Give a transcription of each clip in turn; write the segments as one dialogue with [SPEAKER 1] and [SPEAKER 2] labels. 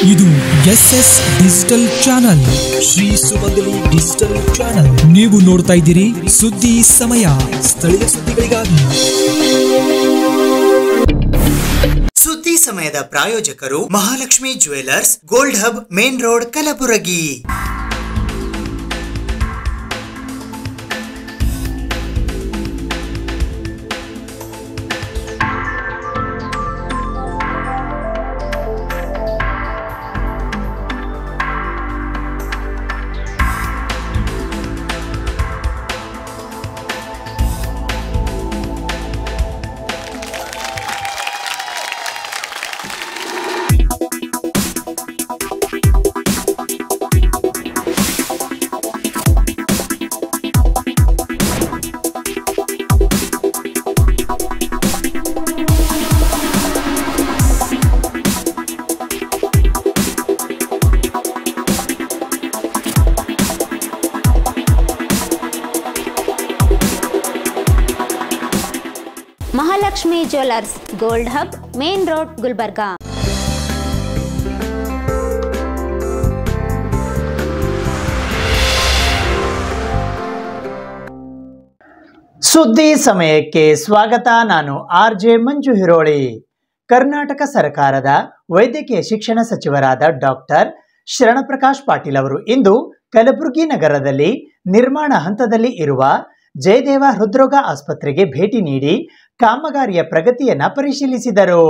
[SPEAKER 1] ಇದು S S digital channel Shri Sumangali digital channel ನೀವು ನೋಡ್ತಾ ಇದ್ದೀರಿ ಸುದ್ದಿ ಸಮಯ ಸ್ಥಳೀಯ ಸುದ್ದಿಗಳಿಗಾಗಿ
[SPEAKER 2] ಸುದ್ದಿ ಸಮಯದ ಪ್ರಾಯೋಜಕರು Mahalakshmi jewellers gold hub main road Kalaburagi
[SPEAKER 3] Mahalakshmi jewellers gold hub main road Gulbarga
[SPEAKER 2] ಸುದ್ದಿ ಸಮಯಕ್ಕೆ ಸ್ವಾಗತ ನಾನು ಆರ್ ಜೆ ಮಂಜು ಹಿರೋಳಿ ಕರ್ನಾಟಕ ಸರ್ಕಾರದ ವೈದ್ಯಕೀಯ ಶಿಕ್ಷಣ ಸಚಿವರಾದ ಡಾಕ್ಟರ್ ಶರಣಪ್ರಕಾಶ್ ಪಾಟೀಲ್ ಅವರು ಇಂದು ಕಲಬುರಗಿ ನಗರದಲ್ಲಿ ನಿರ್ಮಾಣ ಹಂತದಲ್ಲಿ ಇರುವ ಜಯದೇವ ಹೃದ್ರೋಗ ಆಸ್ಪತ್ರೆಗೆ ಭೇಟಿ ನೀಡಿ ಕಾಮಗಾರಿಯ ಪ್ರಗತಿಯನ್ನ ಪರಿಶೀಲಿಸಿದರು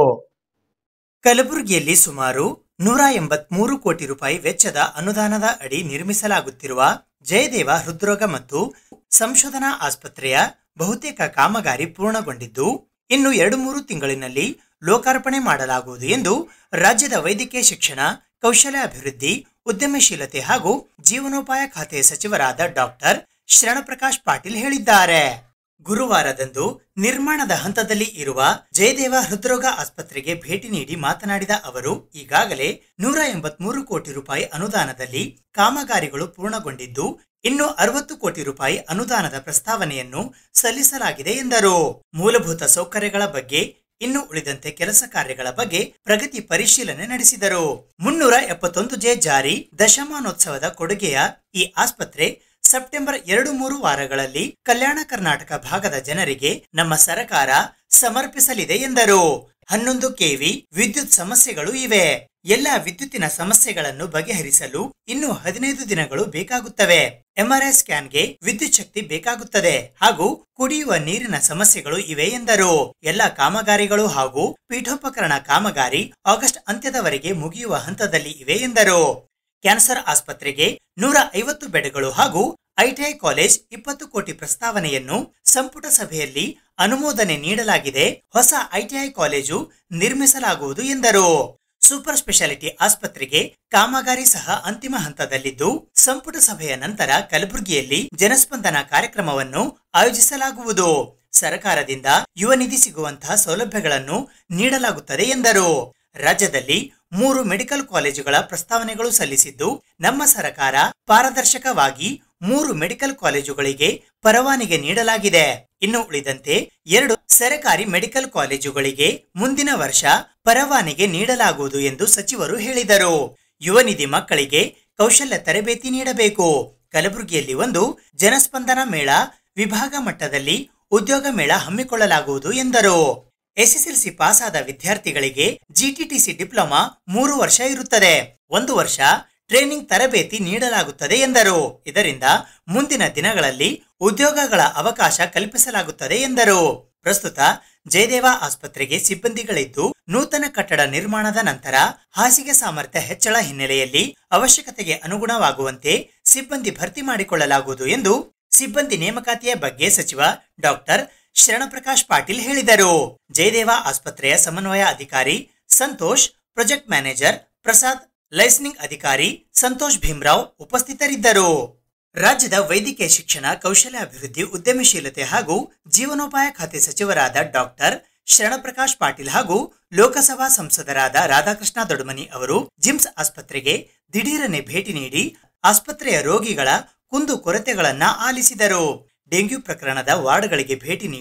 [SPEAKER 2] ಕಲಬುರಗಿಯಲ್ಲಿ ಸುಮಾರು ನೂರ ಎಂಬತ್ಮೂರು ಕೋಟಿ ರೂಪಾಯಿ ವೆಚ್ಚದ ಅನುದಾನದ ಅಡಿ ನಿರ್ಮಿಸಲಾಗುತ್ತಿರುವ ಜಯದೇವ ಹೃದ್ರೋಗ ಮತ್ತು ಸಂಶೋಧನಾ ಆಸ್ಪತ್ರೆಯ ಬಹುತೇಕ ಕಾಮಗಾರಿ ಪೂರ್ಣಗೊಂಡಿದ್ದು ಇನ್ನು ಎರಡು ಮೂರು ತಿಂಗಳಿನಲ್ಲಿ ಲೋಕಾರ್ಪಣೆ ಮಾಡಲಾಗುವುದು ಎಂದು ರಾಜ್ಯದ ವೈದ್ಯಕೀಯ ಶಿಕ್ಷಣ ಕೌಶಲ್ಯ ಅಭಿವೃದ್ಧಿ ಉದ್ಯಮಶೀಲತೆ ಹಾಗೂ ಜೀವನೋಪಾಯ ಖಾತೆ ಸಚಿವರಾದ ಡಾಕ್ಟರ್ ಶರಣಪ್ರಕಾಶ್ ಪಾಟೀಲ್ ಹೇಳಿದ್ದಾರೆ ಗುರುವಾರದಂದು ನಿರ್ಮಾಣದ ಹಂತದಲ್ಲಿ ಇರುವ ಜಯದೇವ ಹೃದ್ರೋಗ ಆಸ್ಪತ್ರೆಗೆ ಭೇಟಿ ನೀಡಿ ಮಾತನಾಡಿದ ಅವರು ಈಗಾಗಲೇ ನೂರ ಎಂಬತ್ಮೂರು ಕೋಟಿ ರೂಪಾಯಿ ಅನುದಾನದಲ್ಲಿ ಕಾಮಗಾರಿಗಳು ಪೂರ್ಣಗೊಂಡಿದ್ದು ಇನ್ನು ಅರವತ್ತು ಕೋಟಿ ರೂಪಾಯಿ ಅನುದಾನದ ಪ್ರಸ್ತಾವನೆಯನ್ನು ಸಲ್ಲಿಸಲಾಗಿದೆ ಎಂದರು ಮೂಲಭೂತ ಸೌಕರ್ಯಗಳ ಬಗ್ಗೆ ಇನ್ನು ಉಳಿದಂತೆ ಕೆಲಸ ಕಾರ್ಯಗಳ ಬಗ್ಗೆ ಪ್ರಗತಿ ಪರಿಶೀಲನೆ ನಡೆಸಿದರು ಮುನ್ನೂರ ಎಪ್ಪತ್ತೊಂದು ಜೆ ಜಾರಿ ದಶಮಾನೋತ್ಸವದ ಕೊಡುಗೆಯ ಈ ಆಸ್ಪತ್ರೆ ಸೆಪ್ಟೆಂಬರ್ ಎರಡು ಮೂರು ವಾರಗಳಲ್ಲಿ ಕಲ್ಯಾಣ ಕರ್ನಾಟಕ ಭಾಗದ ಜನರಿಗೆ ನಮ್ಮ ಸರ್ಕಾರ ಸಮರ್ಪಿಸಲಿದೆ ಎಂದರು ಹನ್ನೊಂದು ಕೆವಿ ವಿದ್ಯುತ್ ಸಮಸ್ಯೆಗಳು ಇವೆ ಎಲ್ಲ ವಿದ್ಯುತ್ತಿನ ಸಮಸ್ಯೆಗಳನ್ನು ಬಗೆಹರಿಸಲು ಇನ್ನು ಹದಿನೈದು ದಿನಗಳು ಬೇಕಾಗುತ್ತವೆ ಎಂಆರ್ಐ ಸ್ಕ್ಯಾನ್ಗೆ ವಿದ್ಯುತ್ ಶಕ್ತಿ ಬೇಕಾಗುತ್ತದೆ ಹಾಗೂ ಕುಡಿಯುವ ನೀರಿನ ಸಮಸ್ಯೆಗಳು ಇವೆ ಎಂದರು ಎಲ್ಲ ಕಾಮಗಾರಿಗಳು ಹಾಗೂ ಪೀಠೋಪಕರಣ ಕಾಮಗಾರಿ ಆಗಸ್ಟ್ ಅಂತ್ಯದವರೆಗೆ ಮುಗಿಯುವ ಹಂತದಲ್ಲಿ ಇವೆ ಎಂದರು ಕ್ಯಾನ್ಸರ್ ಆಸ್ಪತ್ರೆಗೆ ನೂರ ಐವತ್ತು ಬೆಡ್ಗಳು ಹಾಗೂ ಐಟಿಐ ಕಾಲೇಜ್ ಇಪ್ಪತ್ತು ಕೋಟಿ ಪ್ರಸ್ತಾವನೆಯನ್ನು ಸಂಪುಟ ಸಭೆಯಲ್ಲಿ ಅನುಮೋದನೆ ನೀಡಲಾಗಿದೆ ಹೊಸ ಐಟಿಐ ಕಾಲೇಜು ನಿರ್ಮಿಸಲಾಗುವುದು ಎಂದರು ಸೂಪರ್ ಸ್ಪೆಷಾಲಿಟಿ ಆಸ್ಪತ್ರೆಗೆ ಕಾಮಗಾರಿ ಸಹ ಅಂತಿಮ ಹಂತದಲ್ಲಿದ್ದು ಸಂಪುಟ ಸಭೆಯ ನಂತರ ಕಲಬುರಗಿಯಲ್ಲಿ ಜನಸ್ಪಂದನ ಕಾರ್ಯಕ್ರಮವನ್ನು ಆಯೋಜಿಸಲಾಗುವುದು ಸರ್ಕಾರದಿಂದ ಯುವ ನಿಧಿ ಸಿಗುವಂತಹ ಸೌಲಭ್ಯಗಳನ್ನು ನೀಡಲಾಗುತ್ತದೆ ಎಂದರು ರಾಜ್ಯದಲ್ಲಿ ಮೂರು ಮೆಡಿಕಲ್ ಕಾಲೇಜುಗಳ ಪ್ರಸ್ತಾವನೆಗಳು ಸಲ್ಲಿಸಿದ್ದು ನಮ್ಮ ಸರ್ಕಾರ ಪಾರದರ್ಶಕವಾಗಿ ಮೂರು ಮೆಡಿಕಲ್ ಕಾಲೇಜುಗಳಿಗೆ ಪರವಾನಗಿ ನೀಡಲಾಗಿದೆ ಇನ್ನು ಉಳಿದಂತೆ ಎರಡು ಸರಕಾರಿ ಮೆಡಿಕಲ್ ಕಾಲೇಜುಗಳಿಗೆ ಮುಂದಿನ ವರ್ಷ ಪರವಾನಗಿ ನೀಡಲಾಗುವುದು ಎಂದು ಸಚಿವರು ಹೇಳಿದರು ಯುವ ನಿಧಿ ಮಕ್ಕಳಿಗೆ ಕೌಶಲ್ಯ ತರಬೇತಿ ನೀಡಬೇಕು ಕಲಬುರಗಿಯಲ್ಲಿ ಒಂದು ಜನಸ್ಪಂದನ ಮೇಳ ವಿಭಾಗ ಮಟ್ಟದಲ್ಲಿ ಉದ್ಯೋಗ ಮೇಳ ಹಮ್ಮಿಕೊಳ್ಳಲಾಗುವುದು ಎಂದರು ಎಸ್ಎಸ್ಎಲ್ಸಿ ಪಾಸ್ ಆದ ವಿದ್ಯಾರ್ಥಿಗಳಿಗೆ ಜಿಟಿಟಿಸಿ ಡಿಪ್ಲೊಮಾ ಮೂರು ವರ್ಷ ಇರುತ್ತದೆ ಒಂದು ವರ್ಷ ಟ್ರೈನಿಂಗ್ ತರಬೇತಿ ನೀಡಲಾಗುತ್ತದೆ ಎಂದರು ಇದರಿಂದ ಮುಂದಿನ ದಿನಗಳಲ್ಲಿ ಉದ್ಯೋಗಗಳ ಅವಕಾಶ ಕಲ್ಪಿಸಲಾಗುತ್ತದೆ ಎಂದರು ಪ್ರಸ್ತುತ ಜಯದೇವ ಆಸ್ಪತ್ರೆಗೆ ಸಿಬ್ಬಂದಿಗಳಿದ್ದು ನೂತನ ಕಟ್ಟಡ ನಿರ್ಮಾಣದ ನಂತರ ಹಾಸಿಗೆ ಸಾಮರ್ಥ್ಯ ಹೆಚ್ಚಳ ಹಿನ್ನೆಲೆಯಲ್ಲಿ ಅವಶ್ಯಕತೆಗೆ ಅನುಗುಣವಾಗುವಂತೆ ಸಿಬ್ಬಂದಿ ಭರ್ತಿ ಮಾಡಿಕೊಳ್ಳಲಾಗುವುದು ಎಂದು ಸಿಬ್ಬಂದಿ ನೇಮಕಾತಿಯ ಬಗ್ಗೆ ಸಚಿವ ಡಾಕ್ಟರ್ ಶರಣಪ್ರಕಾಶ್ ಪಾಟೀಲ್ ಹೇಳಿದರು ಜಯದೇವ ಆಸ್ಪತ್ರೆಯ ಸಮನ್ವಯ ಅಧಿಕಾರಿ Santosh project manager Prasad liaisoning ಅಧಿಕಾರಿ ಸಂತೋಷ್ ಭೀಮ್ರಾವ್ ಉಪಸ್ಥಿತರಿದ್ದರು ರಾಜ್ಯದ ವೈದ್ಯಕೀಯ ಶಿಕ್ಷಣ ಕೌಶಲ್ಯ ಅಭಿವೃದ್ಧಿ ಉದ್ಯಮಶೀಲತೆ ಹಾಗೂ ಜೀವನೋಪಾಯ ಖಾತೆ ಸಚಿವರಾದ ಡಾಕ್ಟರ್ ಶರಣಪ್ರಕಾಶ್ ಪಾಟೀಲ್ ಹಾಗೂ ಲೋಕಸಭಾ ಸಂಸದರಾದ ರಾಧಾಕೃಷ್ಣ ದೊಡ್ಮನಿ ಅವರು ಜಿಮ್ಸ್ ಆಸ್ಪತ್ರೆಗೆ ದಿಢೀರನೆ ಭೇಟಿ ನೀಡಿ ಆಸ್ಪತ್ರೆಯ ರೋಗಿಗಳ ಕುಂದು ಕೊರತೆಗಳನ್ನ ಆಲಿಸಿದರು ಡೆಂಗ್ಯೂ ಪ್ರಕರಣದ ವಾರ್ಡ್ಗಳಿಗೆ ಭೇಟಿ ನೀಡಿ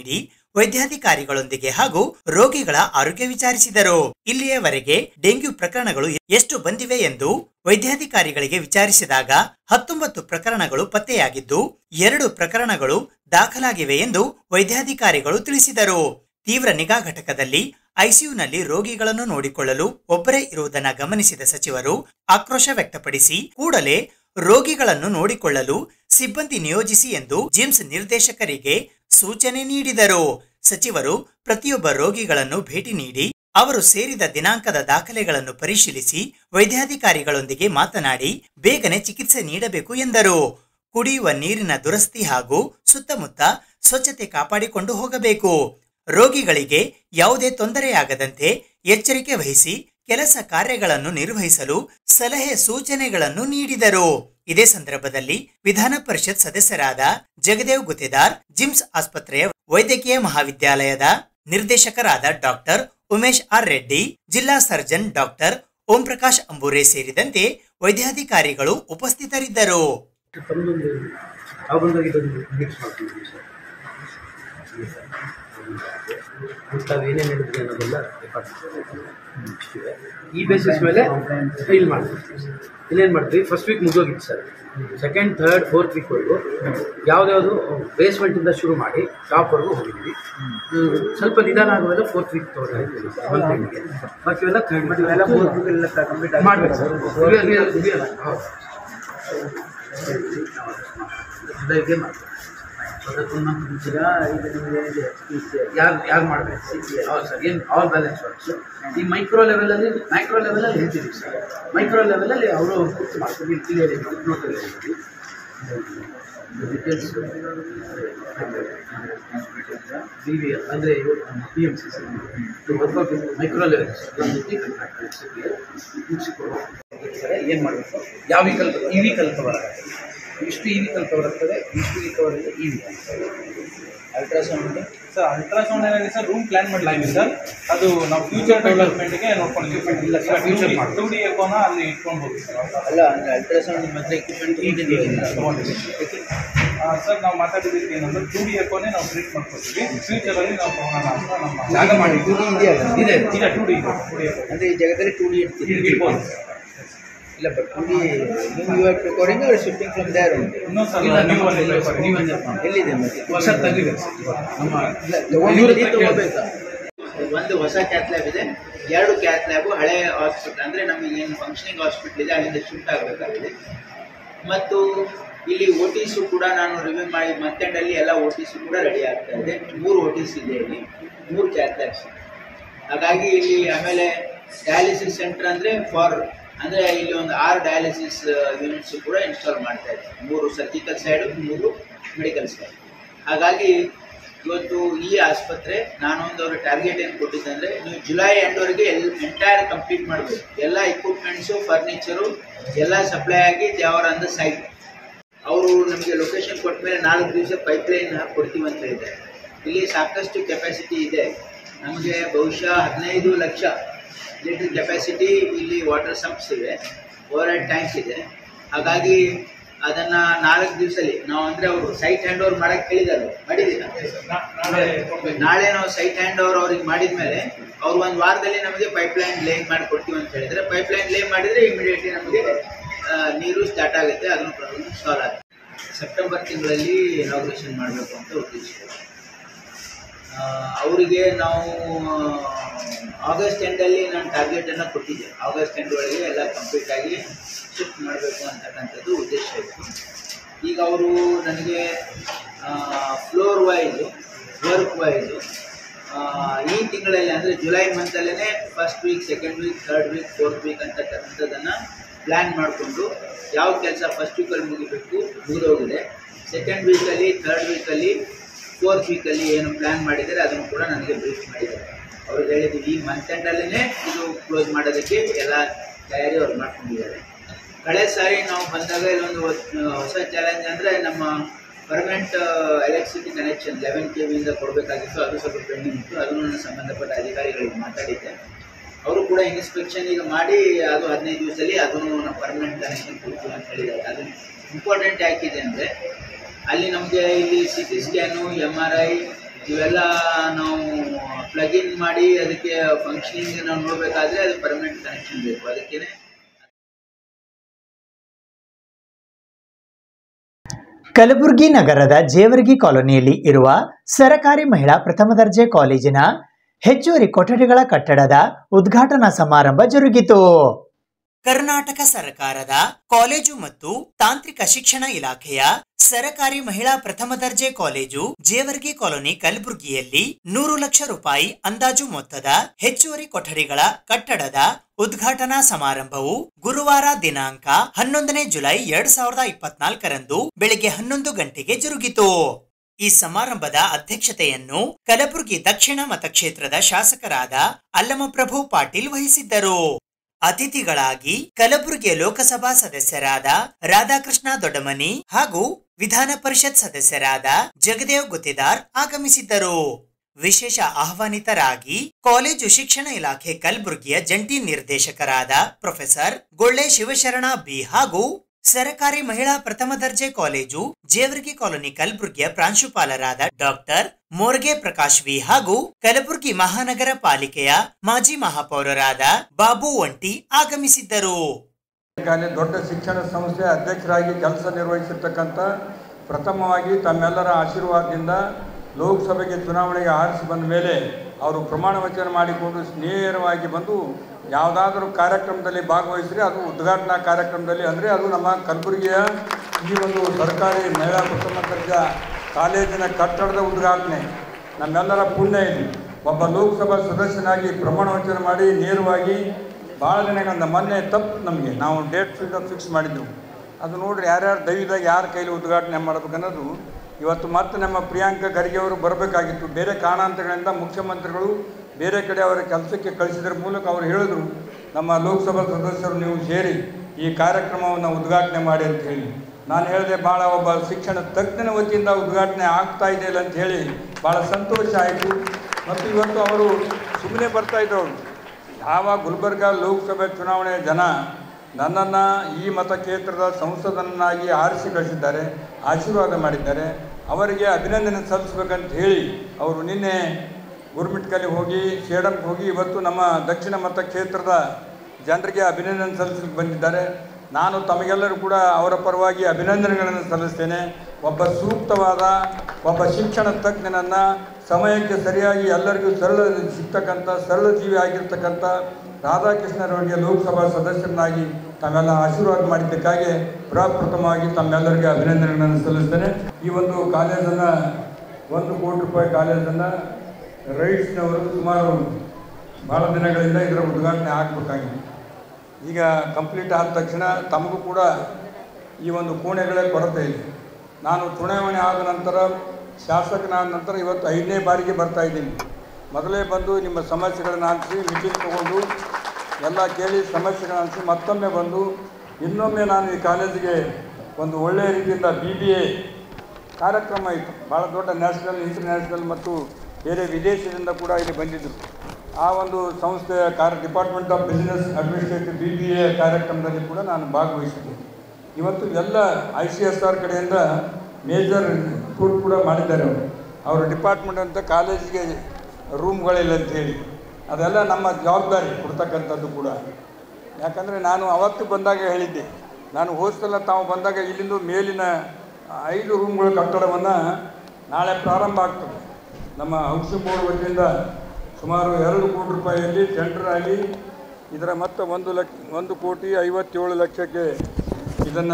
[SPEAKER 2] ವೈದ್ಯಾಧಿಕಾರಿಗಳೊಂದಿಗೆ ಹಾಗೂ ರೋಗಿಗಳ ಆರೋಗ್ಯ ವಿಚಾರಿಸಿದರು ಇಲ್ಲಿಯವರೆಗೆ ಡೆಂಗ್ಯೂ ಪ್ರಕರಣಗಳು ಎಷ್ಟು ಬಂದಿವೆ ಎಂದು ವೈದ್ಯಾಧಿಕಾರಿಗಳಿಗೆ ವಿಚಾರಿಸಿದಾಗ ಹತ್ತೊಂಬತ್ತು ಪ್ರಕರಣಗಳು ಪತ್ತೆಯಾಗಿದ್ದು ಎರಡು ಪ್ರಕರಣಗಳು ದಾಖಲಾಗಿವೆ ಎಂದು ವೈದ್ಯಾಧಿಕಾರಿಗಳು ತಿಳಿಸಿದರು ತೀವ್ರ ನಿಗಾ ಘಟಕದಲ್ಲಿ ಐಸಿಯುನಲ್ಲಿ ರೋಗಿಗಳನ್ನು ನೋಡಿಕೊಳ್ಳಲು ಒಬ್ಬರೇ ಇರುವುದನ್ನ ಗಮನಿಸಿದ ಸಚಿವರು ಆಕ್ರೋಶ ವ್ಯಕ್ತಪಡಿಸಿ ಕೂಡಲೇ ರೋಗಿಗಳನ್ನು ನೋಡಿಕೊಳ್ಳಲು ಸಿಬ್ಬಂದಿ ನಿಯೋಜಿಸಿ ಎಂದು ಜಿಮ್ಸ್ ನಿರ್ದೇಶಕರಿಗೆ ಸೂಚನೆ ನೀಡಿದರು ಸಚಿವರು ಪ್ರತಿಯೊಬ್ಬ ರೋಗಿಗಳನ್ನು ಭೇಟಿ ನೀಡಿ ಅವರು ಸೇರಿದ ದಿನಾಂಕದ ದಾಖಲೆಗಳನ್ನು ಪರಿಶೀಲಿಸಿ ವೈದ್ಯಾಧಿಕಾರಿಗಳೊಂದಿಗೆ ಮಾತನಾಡಿ ಬೇಗನೆ ಚಿಕಿತ್ಸೆ ನೀಡಬೇಕು ಎಂದರು ಕುಡಿಯುವ ನೀರಿನ ದುರಸ್ತಿ ಹಾಗೂ ಸುತ್ತಮುತ್ತ ಸ್ವಚ್ಛತೆ ಕಾಪಾಡಿಕೊಂಡು ಹೋಗಬೇಕು ರೋಗಿಗಳಿಗೆ ಯಾವುದೇ ತೊಂದರೆಯಾಗದಂತೆ ಎಚ್ಚರಿಕೆ ವಹಿಸಿ ಕೆಲಸ ಕಾರ್ಯಗಳನ್ನು ನಿರ್ವಹಿಸಲು ಸಲಹೆ ಸೂಚನೆಗಳನ್ನು ನೀಡಿದರು ಇದೇ ಸಂದರ್ಭದಲ್ಲಿ ವಿಧಾನ ಪರಿಷತ್ ಸದಸ್ಯರಾದ ಜಗದೇವ್ ಗುತ್ತೇದಾರ್ ಜಿಮ್ಸ್ ಆಸ್ಪತ್ರೆಯ ವೈದ್ಯಕೀಯ ಮಹಾವಿದ್ಯಾಲಯದ ನಿರ್ದೇಶಕರಾದ ಡಾಕ್ಟರ್ ಉಮೇಶ್ ಆರ್ ರೆಡ್ಡಿ ಜಿಲ್ಲಾ ಸರ್ಜನ್ ಡಾಕ್ಟರ್ ಓಂ ಪ್ರಕಾಶ್ ಅಂಬೂರೆ ಸೇರಿದಂತೆ ವೈದ್ಯಾಧಿಕಾರಿಗಳು ಉಪಸ್ಥಿತರಿದ್ದರು
[SPEAKER 4] ತಮ್ಮದೊಂದು ಯಾವ ಬಂದಾಗಿದ್ದೊಂದು ಮಿಕ್ಸ್ ಮಾಡ್ತಿದ್ದೀವಿ ಸರ್ ತಾವು ಏನೇನು ಹೇಳಿದ್ರಿ ಅನ್ನೋದೆಲ್ಲ ರೆಕಾರ್ಡ್ ಇಷ್ಟಿದೆ ಈ ಬೇಸಿಸ್ ಮೇಲೆ ಫೈಲ್ ಮಾಡ್ತೀವಿ ಇಲ್ಲೇನು ಮಾಡ್ತೀವಿ ಫಸ್ಟ್ ವೀಕ್ ಮುಗಿದೋಗಿತ್ತು ಸರ್ ಸೆಕೆಂಡ್ ಥರ್ಡ್ ಫೋರ್ತ್ ವೀಕ್ವರೆಗೂ ಯಾವುದ್ಯಾವುದು ಬೇಸ್ಮೆಂಟಿಂದ ಶುರು ಮಾಡಿ ಟಾಪ್ವರೆಗೂ ಹೋಗಿದ್ವಿ ಹ್ಮ್, ಸ್ವಲ್ಪ ನಿಧಾನ ಆಗುವಾಗ ಫೋರ್ತ್ ವೀಕ್ ತೊಗೊಂಡಿದ್ದೀವಿ ಒಂದು ಟೈಮಿಗೆ ಬಾಕಿ ಎಲ್ಲ ಇವೆಲ್ಲ ಫೋರ್ತ್ ವೀಕ್ ಕಂಪ್ಲೀಟ್ ಮಾಡಬೇಕು ಸರ್ ಹೌದು ಬೆಳಗ್ಗೆ ಮಾಡ್ಬೇಕು ಅದಕ್ಕೆ ಒಂದು ಮಂತ್ ಮುಂಚೆ ಯಾರು ಯಾರು ಮಾಡಬೇಕು ಹೌದು ಸರ್ ಏನು ಆಲ್ ಬ್ಯಾಲೆನ್ಸ್ ವರ್ಕ್ಸ್ ಈ ಮೈಕ್ರೋ ಲೆವೆಲಲ್ಲಿ ಮೈಕ್ರೋ ಲೆವೆಲಲ್ಲಿ ಹೇಳ್ತೀವಿ ಸರ್ ಮೈಕ್ರೋ ಲೆವೆಲಲ್ಲಿ ಅವರು ಕೂತು ಮಾಡ್ತೀವಿ ಕ್ಲಿಯರ್ ನೋಟಲ್ಲಿ ಡೀಟೇಲ್ಸ್ ಬಿ ವಿ ಎಲ್ ಅಂದರೆ P M C C work out micro level ಏನು ಮಾಡಬೇಕು ಯಾವ ವಿಕಲ್ಪ ಈ ವಿಕಲ್ಪ ಬರುತ್ತೆ ಇಷ್ಟು ಈ ವಿಕಲ್ಪ ಬರುತ್ತದೆ ಇಷ್ಟು ಈ ಕವರ್ ಇದೆ ಈ ಅಲ್ಟ್ರಾಸೌಂಡ್
[SPEAKER 5] ಸರ್ ಅಲ್ಟ್ರಾಸೌಂಡ್ ಏನಿದೆ ಸರ್ ರೂಮ್ ಪ್ಲಾನ್ ಮಾಡಲಾಗಿದೆ ಸರ್ ಅದು ನಾವು ಫ್ಯೂಚರ್ ಡೆವಲಪ್ಮೆಂಟ್ಗೆ ನೋಡ್ಕೊಂಡಿದ್ದೀವಿ
[SPEAKER 4] ಇಲ್ಲ sir, future ಮಾಡಿ.
[SPEAKER 5] ಟೂ ಡಿ ಎಕೋನ ಅಲ್ಲಿ ಇಟ್ಕೊಳ್ಬೋದು ಸರ್
[SPEAKER 4] ಅಲ್ಲ ಅಂದರೆ ಅಲ್ಟ್ರಾಸೌಂಡ್ ಮತ್ತು ಎಕ್ವಿಪ್ಮೆಂಟ್
[SPEAKER 5] ತೊಗೊಂಡಿದ್ದೀವಿ ಸರ್ ನಾವು ಮಾತಾಡಿದ್ದಕ್ಕೆ ಏನಂದ್ರೆ ಟೂ ಡಿ ಎಕೋನೇ ನಾವು ಟ್ರೀಟ್ ಮಾಡ್ಕೊತೀವಿ ಫ್ಯೂಚರಲ್ಲಿ ನಾವು ತಗೊಳ್ಳೋಣ ಅಂತ ನಮ್ಮ
[SPEAKER 4] ಜಾಗ ಮಾಡಿ ಟೂ ಡಿ ಇದೆಯಲ್ಲ ಇದೆ
[SPEAKER 5] ಇಲ್ಲ ಟೂ ಡಿ ಇದೆ ಟೂ ಡಿ ಎಕೋ
[SPEAKER 4] ಅಂದರೆ ಈ ಜಾಗದಲ್ಲಿ ಟೂ ಡಿ ಇಡ್ತೀವಿ
[SPEAKER 5] ಇರ್ಬೋದು
[SPEAKER 4] ಇಲ್ಲ but two D you are recording or shifting from there
[SPEAKER 5] ಇನ್ನೂ ಸರ್
[SPEAKER 4] ಇಲ್ಲ
[SPEAKER 5] ನೀವು
[SPEAKER 4] ನೀವು
[SPEAKER 5] ಅಲ್ಲಿ
[SPEAKER 4] ನೀವೊಂದು ಎಲ್ಲಿದೆ ಮತ್ತೆ
[SPEAKER 5] ಹೊಸ ತಂದಿದೆ ಸರ್ ನಮ್ಮ
[SPEAKER 4] ತಗೊಂಡಿದ್ದೀವಿ, ತಗೋಬೇಕಾ? ಒಂದು ಹೊಸ ಕ್ಯಾತ್ ಲ್ಯಾಬ್ ಇದೆ ಎರಡು ಕ್ಯಾತ್ ಲ್ಯಾಬು ಹಳೆ ಹಾಸ್ಪಿಟಲ್ ಅಂದರೆ ನಮಗೆ ಏನು ಫಂಕ್ಷನಿಂಗ್ ಹಾಸ್ಪಿಟಲ್ ಇದೆ ಅಲ್ಲಿಂದ ಶಿಫ್ಟ್ ಆಗಬೇಕಾಗಿದೆ ಮತ್ತು ಇಲ್ಲಿ ಓ ಟಿ ಸು ಕೂಡ ನಾನು ರಿವ್ಯೂ ಮಾಡಿ ಮಂತೆಂಡಲ್ಲಿ ಎಲ್ಲ ಓ ಟಿ ಸು ಕೂಡ ರೆಡಿ ಆಗ್ತಾ ಇದೆ ಮೂರು ಓ ಟಿ ಸಿ ಇದೆ ಇಲ್ಲಿ ಮೂರು ಕ್ಯಾತ್ ಲ್ಯಾಬ್ಸ್ ಹಾಗಾಗಿ ಇಲ್ಲಿ ಆಮೇಲೆ ಡಯಾಲಿಸಿಸ್ ಸೆಂಟರ್ ಅಂದರೆ ಫಾರ್ ಅಂದರೆ ಇಲ್ಲಿ ಒಂದು ಆರು ಡಯಾಲಿಸಿಸ್ ಯೂನಿಟ್ಸ್ ಕೂಡ ಇನ್ಸ್ಟಾಲ್ ಮಾಡ್ತಾ ಇದ್ದಾರೆ ಮೂರು ಸರ್ಜಿಕಲ್ ಸೈಡು ಮೂರು ಮೆಡಿಕಲ್ ಸೈಡ್ ಹಾಗಾಗಿ ಇವತ್ತು ಈ ಆಸ್ಪತ್ರೆ ನಾನೊಂದು ಅವ್ರ ಟಾರ್ಗೆಟ್ ಏನು ಕೊಟ್ಟಿದ್ದೆ ಅಂದರೆ ನೀವು ಜುಲೈ ಎಂಡ್ವರೆಗೆ ಎಲ್ ಎಂಟೈರ್ ಕಂಪ್ಲೀಟ್ ಮಾಡಬೇಕು ಎಲ್ಲ ಇಕ್ವಿಪ್ಮೆಂಟ್ಸು ಫರ್ನಿಚರು ಎಲ್ಲ ಸಪ್ಲೈ ಆಗಿ ದೇವರ ಅಂದ ಸೈಟ್ ಅವರು ನಮಗೆ ಲೊಕೇಶನ್ ಕೊಟ್ಟ ಮೇಲೆ ನಾಲ್ಕು ದಿವಸ ಪೈಪ್ಲೈನ್ ಕೊಡ್ತೀವಿ ಅಂತ ಹೇಳಿದ್ದಾರೆ ಇಲ್ಲಿ ಸಾಕಷ್ಟು ಕೆಪಾಸಿಟಿ ಇದೆ ನಮಗೆ ಬಹುಶಃ ಹದಿನೈದು ಲಕ್ಷ ಲೀಟರ್ ಕೆಪಾಸಿಟಿ ಇಲ್ಲಿ ವಾಟರ್ ಸಂಪ್ಸ್ ಇದೆ ಓವರ್ ಹೆಡ್ ಟ್ಯಾಂಕ್ಸ್ ಇದೆ ಹಾಗಾಗಿ ಅದನ್ನು ನಾಲ್ಕು ದಿವಸದಲ್ಲಿ ನಾವು ಅಂದರೆ ಅವರು ಸೈಟ್ ಹ್ಯಾಂಡ್ ಓವರ್ ಮಾಡಕ್ಕೆ ಹೇಳಿದ್ದಾರೆ ಮಾಡಿದ್ದೀರಾ
[SPEAKER 5] ನಾಳೆ ಕೊಡ್ಬೇಕು
[SPEAKER 4] ನಾಳೆ ನಾವು ಸೈಟ್ ಹ್ಯಾಂಡ್ ಓವರ್ ಅವ್ರಿಗೆ ಮಾಡಿದ ಮೇಲೆ ಅವ್ರು ಒಂದು ವಾರದಲ್ಲಿ ನಮಗೆ ಪೈಪ್ಲೈನ್ ಲೇ ಮಾಡಿ ಕೊಡ್ತೀವಿ ಅಂತ ಹೇಳಿದ್ರೆ ಪೈಪ್ಲೈನ್ ಲೇ ಮಾಡಿದರೆ ಇಮಿಡಿಯೇಟ್ಲಿ ನಮಗೆ ಆ, ನೀರು ಸ್ಟಾರ್ಟ್ ಆಗುತ್ತೆ ಅದನ್ನು ಪ್ರಾಬ್ಲಮ್ ಸಾಲ್ವ್ ಆಗುತ್ತೆ ಸೆಪ್ಟೆಂಬರ್ ತಿಂಗಳಲ್ಲಿ ಇನಾಗ್ರೇಷನ್ ಮಾಡಬೇಕು ಅಂತ ಉದ್ದೇಶಿಸಿದೆ ಆ, ಅವರಿಗೆ ನಾವು ಆಗಸ್ಟ್ ಎಂಡಲ್ಲಿ ನಾನು ಟಾರ್ಗೆಟನ್ನು ಕೊಟ್ಟಿದ್ದೆ ಆಗಸ್ಟ್ ಎಂಡ್ ಒಳಗೆ ಎಲ್ಲ ಕಂಪ್ಲೀಟ್ ಆಗಿ ಶಿಫ್ಟ್ ಮಾಡಬೇಕು ಅಂತಕ್ಕಂಥದ್ದು ಉದ್ದೇಶ ಇತ್ತು ಈಗ ಅವರು ನನಗೆ ಫ್ಲೋರ್ ವೈಸು ವರ್ಕ್ ವೈಸು ಈ ತಿಂಗಳಲ್ಲಿ ಅಂದರೆ ಜುಲೈ ಮಂತಲ್ಲೇ first week second week third week fourth week ಅಂತಕ್ಕಂಥದ್ದನ್ನು ಪ್ಲ್ಯಾನ್ ಮಾಡಿಕೊಂಡು ಯಾವ ಕೆಲಸ ಫಸ್ಟ್ ವೀಕಲ್ಲಿ ಮುಗಿಬೇಕು ಮುಗಿದೋಗಿದೆ ಸೆಕೆಂಡ್ ವೀಕಲ್ಲಿ ಥರ್ಡ್ ವೀಕಲ್ಲಿ ಫೋರ್ತ್ ವೀಕಲ್ಲಿ ಏನು ಪ್ಲ್ಯಾನ್ ಮಾಡಿದ್ದಾರೆ ಅದನ್ನು ಕೂಡ ನನಗೆ ಬ್ರೀಫ್ ಮಾಡಿದ್ದಾರೆ ಅವ್ರಿಗೆ ಹೇಳಿದ್ದೀವಿ ಈ ಮಂತ್ ಎಂಡಲ್ಲೇ ಇದು ಕ್ಲೋಸ್ ಮಾಡೋದಕ್ಕೆ ಎಲ್ಲ ತಯಾರಿ ಅವ್ರು ಮಾಡ್ಕೊಂಡಿದ್ದಾರೆ ಕಳೆದ ಸಾರಿ ನಾವು ಬಂದಾಗ ಇಲ್ಲೊಂದು ಹೊಸ ಹೊಸ ಚಾಲೆಂಜ್ ಅಂದರೆ ನಮ್ಮ permanent electricity connection eleven K ವಿಯಿಂದ ಕೊಡಬೇಕಾಗಿತ್ತು ಅದು ಸ್ವಲ್ಪ ಪೆಂಡಿಂಗ್ ಇತ್ತು ಅದನ್ನು ನನ್ನ ಸಂಬಂಧಪಟ್ಟ ಅಧಿಕಾರಿಗಳಿಗೆ ಮಾತಾಡಿದ್ದೆ ಅವರು ಕೂಡ ಇನ್ಸ್ಪೆಕ್ಷನ್ ಈಗ ಮಾಡಿ ಅದು ಹದಿನೈದು ದಿವಸದಲ್ಲಿ ಅದನ್ನು ನಾವು ಪರ್ಮನೆಂಟ್ ಕನೆಕ್ಷನ್ ಕೊಡ್ತೀವಿ ಅಂತ ಹೇಳಿದ್ದಾರೆ ಅದು ಇಂಪಾರ್ಟೆಂಟ್ ಯಾಕಿದೆ ಅಂದರೆ ಅಲ್ಲಿ ನಮಗೆ ಇಲ್ಲಿ C T scan M R I ಇವೆಲ್ಲ ನಾವು ಪ್ಲಗ್ ಇನ್ ಮಾಡಿ ಅದಕ್ಕೆ ಫಂಕ್ಷನಿಂಗ್ ನಾವು ನೋಡಬೇಕಾದ್ರೆ ಅದು ಪರ್ಮನೆಂಟ್ ಕನೆಕ್ಷನ್ ಬೇಕು ಅದಕ್ಕೇನೆ
[SPEAKER 2] ಕಲಬುರಗಿ ನಗರದ ಜೇವರ್ಗಿ ಕಾಲೋನಿಯಲ್ಲಿ ಇರುವ ಸರಕಾರಿ ಮಹಿಳಾ ಪ್ರಥಮ ದರ್ಜೆ ಕಾಲೇಜಿನ ಹೆಚ್ಚುವರಿ ಕೊಠಡಿಗಳ ಕಟ್ಟಡದ ಉದ್ಘಾಟನಾ ಸಮಾರಂಭ ಜರುಗಿತು ಕರ್ನಾಟಕ ಸರ್ಕಾರದ ಕಾಲೇಜು ಮತ್ತು ತಾಂತ್ರಿಕ ಶಿಕ್ಷಣ ಇಲಾಖೆಯ ಸರಕಾರಿ ಮಹಿಳಾ ಪ್ರಥಮ ದರ್ಜೆ ಕಾಲೇಜು ಜೇವರ್ಗಿ ಕಾಲೋನಿ ಕಲಬುರಗಿಯಲ್ಲಿ ನೂರು ಲಕ್ಷ ರೂಪಾಯಿ ಅಂದಾಜು ಮೊತ್ತದ ಹೆಚ್ಚುವರಿ ಕೊಠಡಿಗಳ ಕಟ್ಟಡದ ಉದ್ಘಾಟನಾ ಸಮಾರಂಭವು ಗುರುವಾರ ದಿನಾಂಕ ಹನ್ನೊಂದನೇ ಜುಲೈ ಎರಡ್ ಸಾವಿರದ ಇಪ್ಪತ್ನಾಲ್ಕರಂದು ಬೆಳಿಗ್ಗೆ ಹನ್ನೊಂದು ಗಂಟೆಗೆ ಜರುಗಿತು ಈ ಸಮಾರಂಭದ ಅಧ್ಯಕ್ಷತೆಯನ್ನು ಕಲಬುರಗಿ ದಕ್ಷಿಣ ಮತಕ್ಷೇತ್ರದ ಶಾಸಕರಾದ ಅಲ್ಲಮಪ್ರಭು ಪಾಟೀಲ್ ವಹಿಸಿದ್ದರು ಅತಿಥಿಗಳಾಗಿ ಕಲಬುರಗಿಯ ಲೋಕಸಭಾ ಸದಸ್ಯರಾದ ರಾಧಾಕೃಷ್ಣ ದೊಡ್ಡಮನಿ ಹಾಗೂ ವಿಧಾನ ಪರಿಷತ್ ಸದಸ್ಯರಾದ ಜಗದೇವ್ ಗುತ್ತಿದಾರ್ ಆಗಮಿಸಿದ್ದರು ವಿಶೇಷ ಆಹ್ವಾನಿತರಾಗಿ ಕಾಲೇಜು ಶಿಕ್ಷಣ ಇಲಾಖೆ ಕಲಬುರಗಿಯ ಜಂಟಿ ನಿರ್ದೇಶಕರಾದ ಪ್ರೊಫೆಸರ್ ಗೊಳ್ಳೆ ಶಿವಶರಣ ಬಿ ಹಾಗೂ ಸರಕಾರಿ ಮಹಿಳಾ ಪ್ರಥಮ ದರ್ಜೆ ಕಾಲೇಜು ಜೇವರ್ಗಿ ಕಾಲೋನಿ ಕಲಬುರಗಿಯ ಪ್ರಾಂಶುಪಾಲರಾದ ಡಾಕ್ಟರ್ ಮೋರ್ಗೆ ಪ್ರಕಾಶ್ ವಿ ಹಾಗೂ ಕಲಬುರಗಿ ಮಹಾನಗರ ಪಾಲಿಕೆಯ ಮಾಜಿ ಮಹಾಪೌರರಾದ ಬಾಬು ಒಂಟಿ ಆಗಮಿಸಿದ್ದರು
[SPEAKER 6] ಈಗಾಗಲೇ ದೊಡ್ಡ ಶಿಕ್ಷಣ ಸಂಸ್ಥೆ ಅಧ್ಯಕ್ಷರಾಗಿ ಕೆಲಸ ನಿರ್ವಹಿಸಿರ್ತಕ್ಕಂಥ ಪ್ರಥಮವಾಗಿ ತಮ್ಮೆಲ್ಲರ ಆಶೀರ್ವಾದದಿಂದ ಲೋಕಸಭೆಗೆ ಚುನಾವಣೆಗೆ ಆರಿಸಿ ಬಂದ ಮೇಲೆ ಅವರು ಪ್ರಮಾಣ ವಚನ ಮಾಡಿಕೊಂಡು ನೇರವಾಗಿ ಬಂದು ಯಾವುದಾದ್ರೂ ಕಾರ್ಯಕ್ರಮದಲ್ಲಿ ಭಾಗವಹಿಸಿದ್ರೆ ಅದು ಉದ್ಘಾಟನಾ ಕಾರ್ಯಕ್ರಮದಲ್ಲಿ ಅಂದರೆ ಅದು ನಮ್ಮ ಕಲಬುರಗಿಯ ಈ ಒಂದು ಸರ್ಕಾರಿ ಮಹಿಳಾ ಪ್ರಥಮ ದರ್ಜಾ ಕಾಲೇಜಿನ ಕಟ್ಟಡದ ಉದ್ಘಾಟನೆ ನಮ್ಮೆಲ್ಲರ ಪುಣ್ಯ ಇದು ಒಬ್ಬ ಲೋಕಸಭಾ ಸದಸ್ಯನಾಗಿ ಪ್ರಮಾಣ ವಚನ ಮಾಡಿ ನೇರವಾಗಿ ಭಾಳ ದಿನಗಳಿಂದ ಮೊನ್ನೆ ತಪ್ಪು ನಮಗೆ ನಾವು ಡೇಟ್ ಫಿಕ್ಸ್ ಮಾಡಿದ್ದೆವು ಅದು ನೋಡ್ರಿ ಯಾರ್ಯಾರು ದೈವದಾಗ ಯಾರ ಕೈಲಿ ಉದ್ಘಾಟನೆ ಮಾಡ್ಬೇಕನ್ನೋದು ಇವತ್ತು ಮತ್ತೆ ನಮ್ಮ ಪ್ರಿಯಾಂಕ ಖರ್ಗೆ ಅವರು ಬರಬೇಕಾಗಿತ್ತು ಬೇರೆ ಕಾರಣಾಂತರಗಳಿಂದ ಮುಖ್ಯಮಂತ್ರಿಗಳು ಬೇರೆ ಕಡೆ ಅವರ ಕೆಲಸಕ್ಕೆ ಕಳಿಸಿದ್ರ ಮೂಲಕ ಅವರು ಹೇಳಿದ್ರು ನಮ್ಮ ಲೋಕಸಭಾ ಸದಸ್ಯರು ನೀವು ಸೇರಿ ಈ ಕಾರ್ಯಕ್ರಮವನ್ನು ಉದ್ಘಾಟನೆ ಮಾಡಿ ಅಂತ ಹೇಳಿ ನಾನು ಹೇಳಿದೆ ಭಾಳ ಒಬ್ಬ ಶಿಕ್ಷಣ ತಜ್ಞನ ವತಿಯಿಂದ ಉದ್ಘಾಟನೆ ಆಗ್ತಾ ಇದೆ ಇಲ್ಲ ಅಂತ ಹೇಳಿ ಭಾಳ ಸಂತೋಷ ಆಯಿತು ಮತ್ತು ಇವತ್ತು ಅವರು ಸುಮ್ಮನೆ ಬರ್ತಾ ಇದ್ರು ಅವರು ಯಾವ ಗುಲ್ಬರ್ಗ ಲೋಕಸಭೆ ಚುನಾವಣೆಯ ಜನ ನನ್ನನ್ನು ಈ ಮತಕ್ಷೇತ್ರದ ಸಂಸದನಾಗಿ ಆರಿಸಿ ಕಳಿಸಿದ್ದಾರೆ ಆಶೀರ್ವಾದ ಮಾಡಿದ್ದಾರೆ ಅವರಿಗೆ ಅಭಿನಂದನೆ ಸಲ್ಲಿಸ್ಬೇಕಂತ ಹೇಳಿ ಅವರು ನಿನ್ನೆ ಗುರುಮಿಟ್ಕಲ್ಲಿ ಹೋಗಿ ಸೇಡಂಗೆ ಹೋಗಿ ಇವತ್ತು ನಮ್ಮ ದಕ್ಷಿಣ ಮತಕ್ಷೇತ್ರದ ಜನರಿಗೆ ಅಭಿನಂದನೆ ಸಲ್ಲಿಸಲಿಕ್ಕೆ ಬಂದಿದ್ದಾರೆ ನಾನು ತಮಗೆಲ್ಲರೂ ಕೂಡ ಅವರ ಪರವಾಗಿ ಅಭಿನಂದನೆಗಳನ್ನು ಸಲ್ಲಿಸ್ತೇನೆ ಒಬ್ಬ ಸೂಕ್ತವಾದ ಒಬ್ಬ ಶಿಕ್ಷಣ ತಜ್ಞನನ್ನು ಸಮಯಕ್ಕೆ ಸರಿಯಾಗಿ ಎಲ್ಲರಿಗೂ ಸರಳ ಸಿಗ್ತಕ್ಕಂಥ ಸರಳ ಜೀವಿ ಆಗಿರ್ತಕ್ಕಂಥ ರಾಧಾಕೃಷ್ಣರವರಿಗೆ ಲೋಕಸಭಾ ಸದಸ್ಯರನ್ನಾಗಿ ತಾವೆಲ್ಲ ಆಶೀರ್ವಾದ ಮಾಡಿದ್ದಕ್ಕಾಗಿ ಪ್ರಪ್ರಥಮವಾಗಿ ತಮ್ಮೆಲ್ಲರಿಗೆ ಅಭಿನಂದನೆಗಳನ್ನು ಸಲ್ಲಿಸ್ತೇನೆ ಈ ಒಂದು ಕಾಲೇಜನ್ನು ಒಂದು ಕೋಟಿ ರೂಪಾಯಿ ಕಾಲೇಜನ್ನು ರೈಟ್ಸ್ನವರು ಸುಮಾರು ಭಾಳ ದಿನಗಳಿಂದ ಇದರ ಉದ್ಘಾಟನೆ ಆಗಬೇಕಾಗಿದೆ ಈಗ ಕಂಪ್ಲೀಟ್ ಆದ ತಕ್ಷಣ ತಮಗೂ ಕೂಡ ಈ ಒಂದು ಕೋಣೆಗಳೇ ಕೊರತೆ ಇದೆ ನಾನು ಚುನಾವಣೆ ಆದ ನಂತರ ಶಾಸಕನಾದ ನಂತರ ಇವತ್ತು ಐದನೇ ಬಾರಿಗೆ ಬರ್ತಾ ಇದ್ದೀನಿ ಮೊದಲೇ ಬಂದು ನಿಮ್ಮ ಸಮಸ್ಯೆಗಳನ್ನು ಆಲಿಸಿ ಮೀಟಿಂಗ್ ತಗೊಂಡು ಎಲ್ಲ ಕೇಳಿ ಸಮಸ್ಯೆಗಳನ್ನು ಆಲಿಸಿ ಮತ್ತೊಮ್ಮೆ ಬಂದು ಇನ್ನೊಮ್ಮೆ ನಾನು ಈ ಕಾಲೇಜಿಗೆ ಒಂದು ಒಳ್ಳೆಯ ರೀತಿಯಿಂದ ಬಿ ಬಿ ಎ ಕಾರ್ಯಕ್ರಮ ಇತ್ತು ಭಾಳ ದೊಡ್ಡ ನ್ಯಾಷನಲ್ ಇಂಟರ್ನ್ಯಾಷನಲ್ ಮತ್ತು ಬೇರೆ ವಿದೇಶದಿಂದ ಕೂಡ ಇಲ್ಲಿ ಬಂದಿದ್ದರು ಆ ಒಂದು ಸಂಸ್ಥೆಯ ಕಾರ್ಯ department of business administrative B B A ಕಾರ್ಯಕ್ರಮದಲ್ಲಿ ಕೂಡ ನಾನು ಭಾಗವಹಿಸಿದ್ದೆ ಇವತ್ತು ಎಲ್ಲ ಐ ಸಿ ಎಸ್ ಆರ್ ಕಡೆಯಿಂದ ಮೇಜರ್ ರಿಕ್ರೂಟ್ ಕೂಡ ಮಾಡಿದ್ದಾರೆ ಅವರು ಅವ್ರ ಡಿಪಾರ್ಟ್ಮೆಂಟ್ ಅಂತ ಕಾಲೇಜಿಗೆ ರೂಮ್ಗಳಿಲ್ಲ ಅಂತ ಹೇಳಿ ಅದೆಲ್ಲ ನಮ್ಮ ಜವಾಬ್ದಾರಿ ಕೊಡ್ತಕ್ಕಂಥದ್ದು ಕೂಡ ಯಾಕಂದರೆ ನಾನು ಅವತ್ತು ಬಂದಾಗ ಹೇಳಿದ್ದೆ ನಾನು ಹೋದ ತಾವು ಬಂದಾಗ ಇಲ್ಲಿಂದ ಮೇಲಿನ ಐದು ರೂಮ್ಗಳ ಕಟ್ಟಡವನ್ನು ನಾಳೆ ಪ್ರಾರಂಭ ಆಗ್ತದೆ ನಮ್ಮ ಹೌಸಿಂಗ್ ಬೋರ್ಡ್ ವತಿಯಿಂದ ಸುಮಾರು ಎರಡು ಕೋಟಿ ರೂಪಾಯಿಯಲ್ಲಿ ಟೆಂಡರ್ ಆಗಿ ಇದರ ಮೊತ್ತ ಒಂದು ಲಕ್ಷ ಒಂದು ಕೋಟಿ ಐವತ್ತೇಳು ಲಕ್ಷಕ್ಕೆ ಇದನ್ನು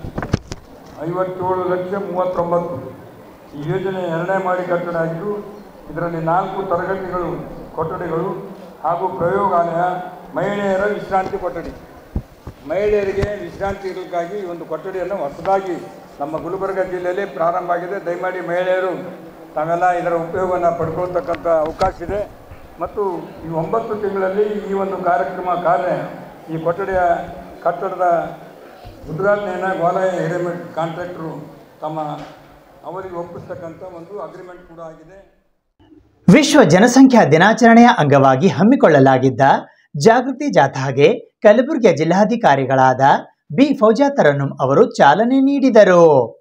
[SPEAKER 6] ಐವತ್ತೇಳು ಲಕ್ಷ ಮೂವತ್ತೊಂಬತ್ತು ಈ ಯೋಜನೆ ಎರಡನೇ ಮಾಡಿ ಕಟ್ಟಡ ಆಗಿದ್ದು ಇದರಲ್ಲಿ ನಾಲ್ಕು ತರಗತಿಗಳು ಕೊಠಡಿಗಳು ಹಾಗೂ ಪ್ರಯೋಗಾಲಯ ಮಹಿಳೆಯರ ವಿಶ್ರಾಂತಿ ಕೊಠಡಿ ಮಹಿಳೆಯರಿಗೆ ವಿಶ್ರಾಂತಿ ಇರಲಿಕ್ಕಾಗಿ ಈ ಒಂದು ಕೊಠಡಿಯನ್ನು ಹೊಸದಾಗಿ ನಮ್ಮ ಗುಲ್ಬರ್ಗ ಜಿಲ್ಲೆಯಲ್ಲಿ ಪ್ರಾರಂಭ ಆಗಿದೆ ದಯಮಾಡಿ ಮಹಿಳೆಯರು ತಾವೆಲ್ಲ ಇದರ ಉಪಯೋಗವನ್ನು ಪಡ್ಕೊಳ್ತಕ್ಕಂಥ ಅವಕಾಶ ಇದೆ ಮತ್ತು ಈ ಒಂಬತ್ತು ತಿಂಗಳಲ್ಲಿ ಈ ಒಂದು ಕಾರ್ಯಕ್ರಮ ಕಾರ್ಯ ಈ ಕೊಠಡಿಯ ಕಟ್ಟಡದ ಉದ್ಘಾಟನೆಯನ್ನು ಗೋಲಾಯ ಹಿರೇಮಠ್ ಕಾಂಟ್ರಾಕ್ಟರು ತಮ್ಮ ಅವರಿಗೆ ಒಪ್ಪಿಸ್ತಕ್ಕಂಥ ಒಂದು ಅಗ್ರಿಮೆಂಟ್ ಕೂಡ ಆಗಿದೆ
[SPEAKER 2] ವಿಶ್ವ ಜನಸಂಖ್ಯಾ ದಿನಾಚರಣೆಯ ಅಂಗವಾಗಿ ಹಮ್ಮಿಕೊಳ್ಳಲಾಗಿದ್ದ ಜಾಗೃತಿ ಜಾಥಾಗೆ ಕಲಬುರಗಿಯ ಜಿಲ್ಲಾಧಿಕಾರಿಗಳಾದ ಬಿ ಫೌಜಾ ತರನ್ನುಂ ಅವರು ಚಾಲನೆ ನೀಡಿದರು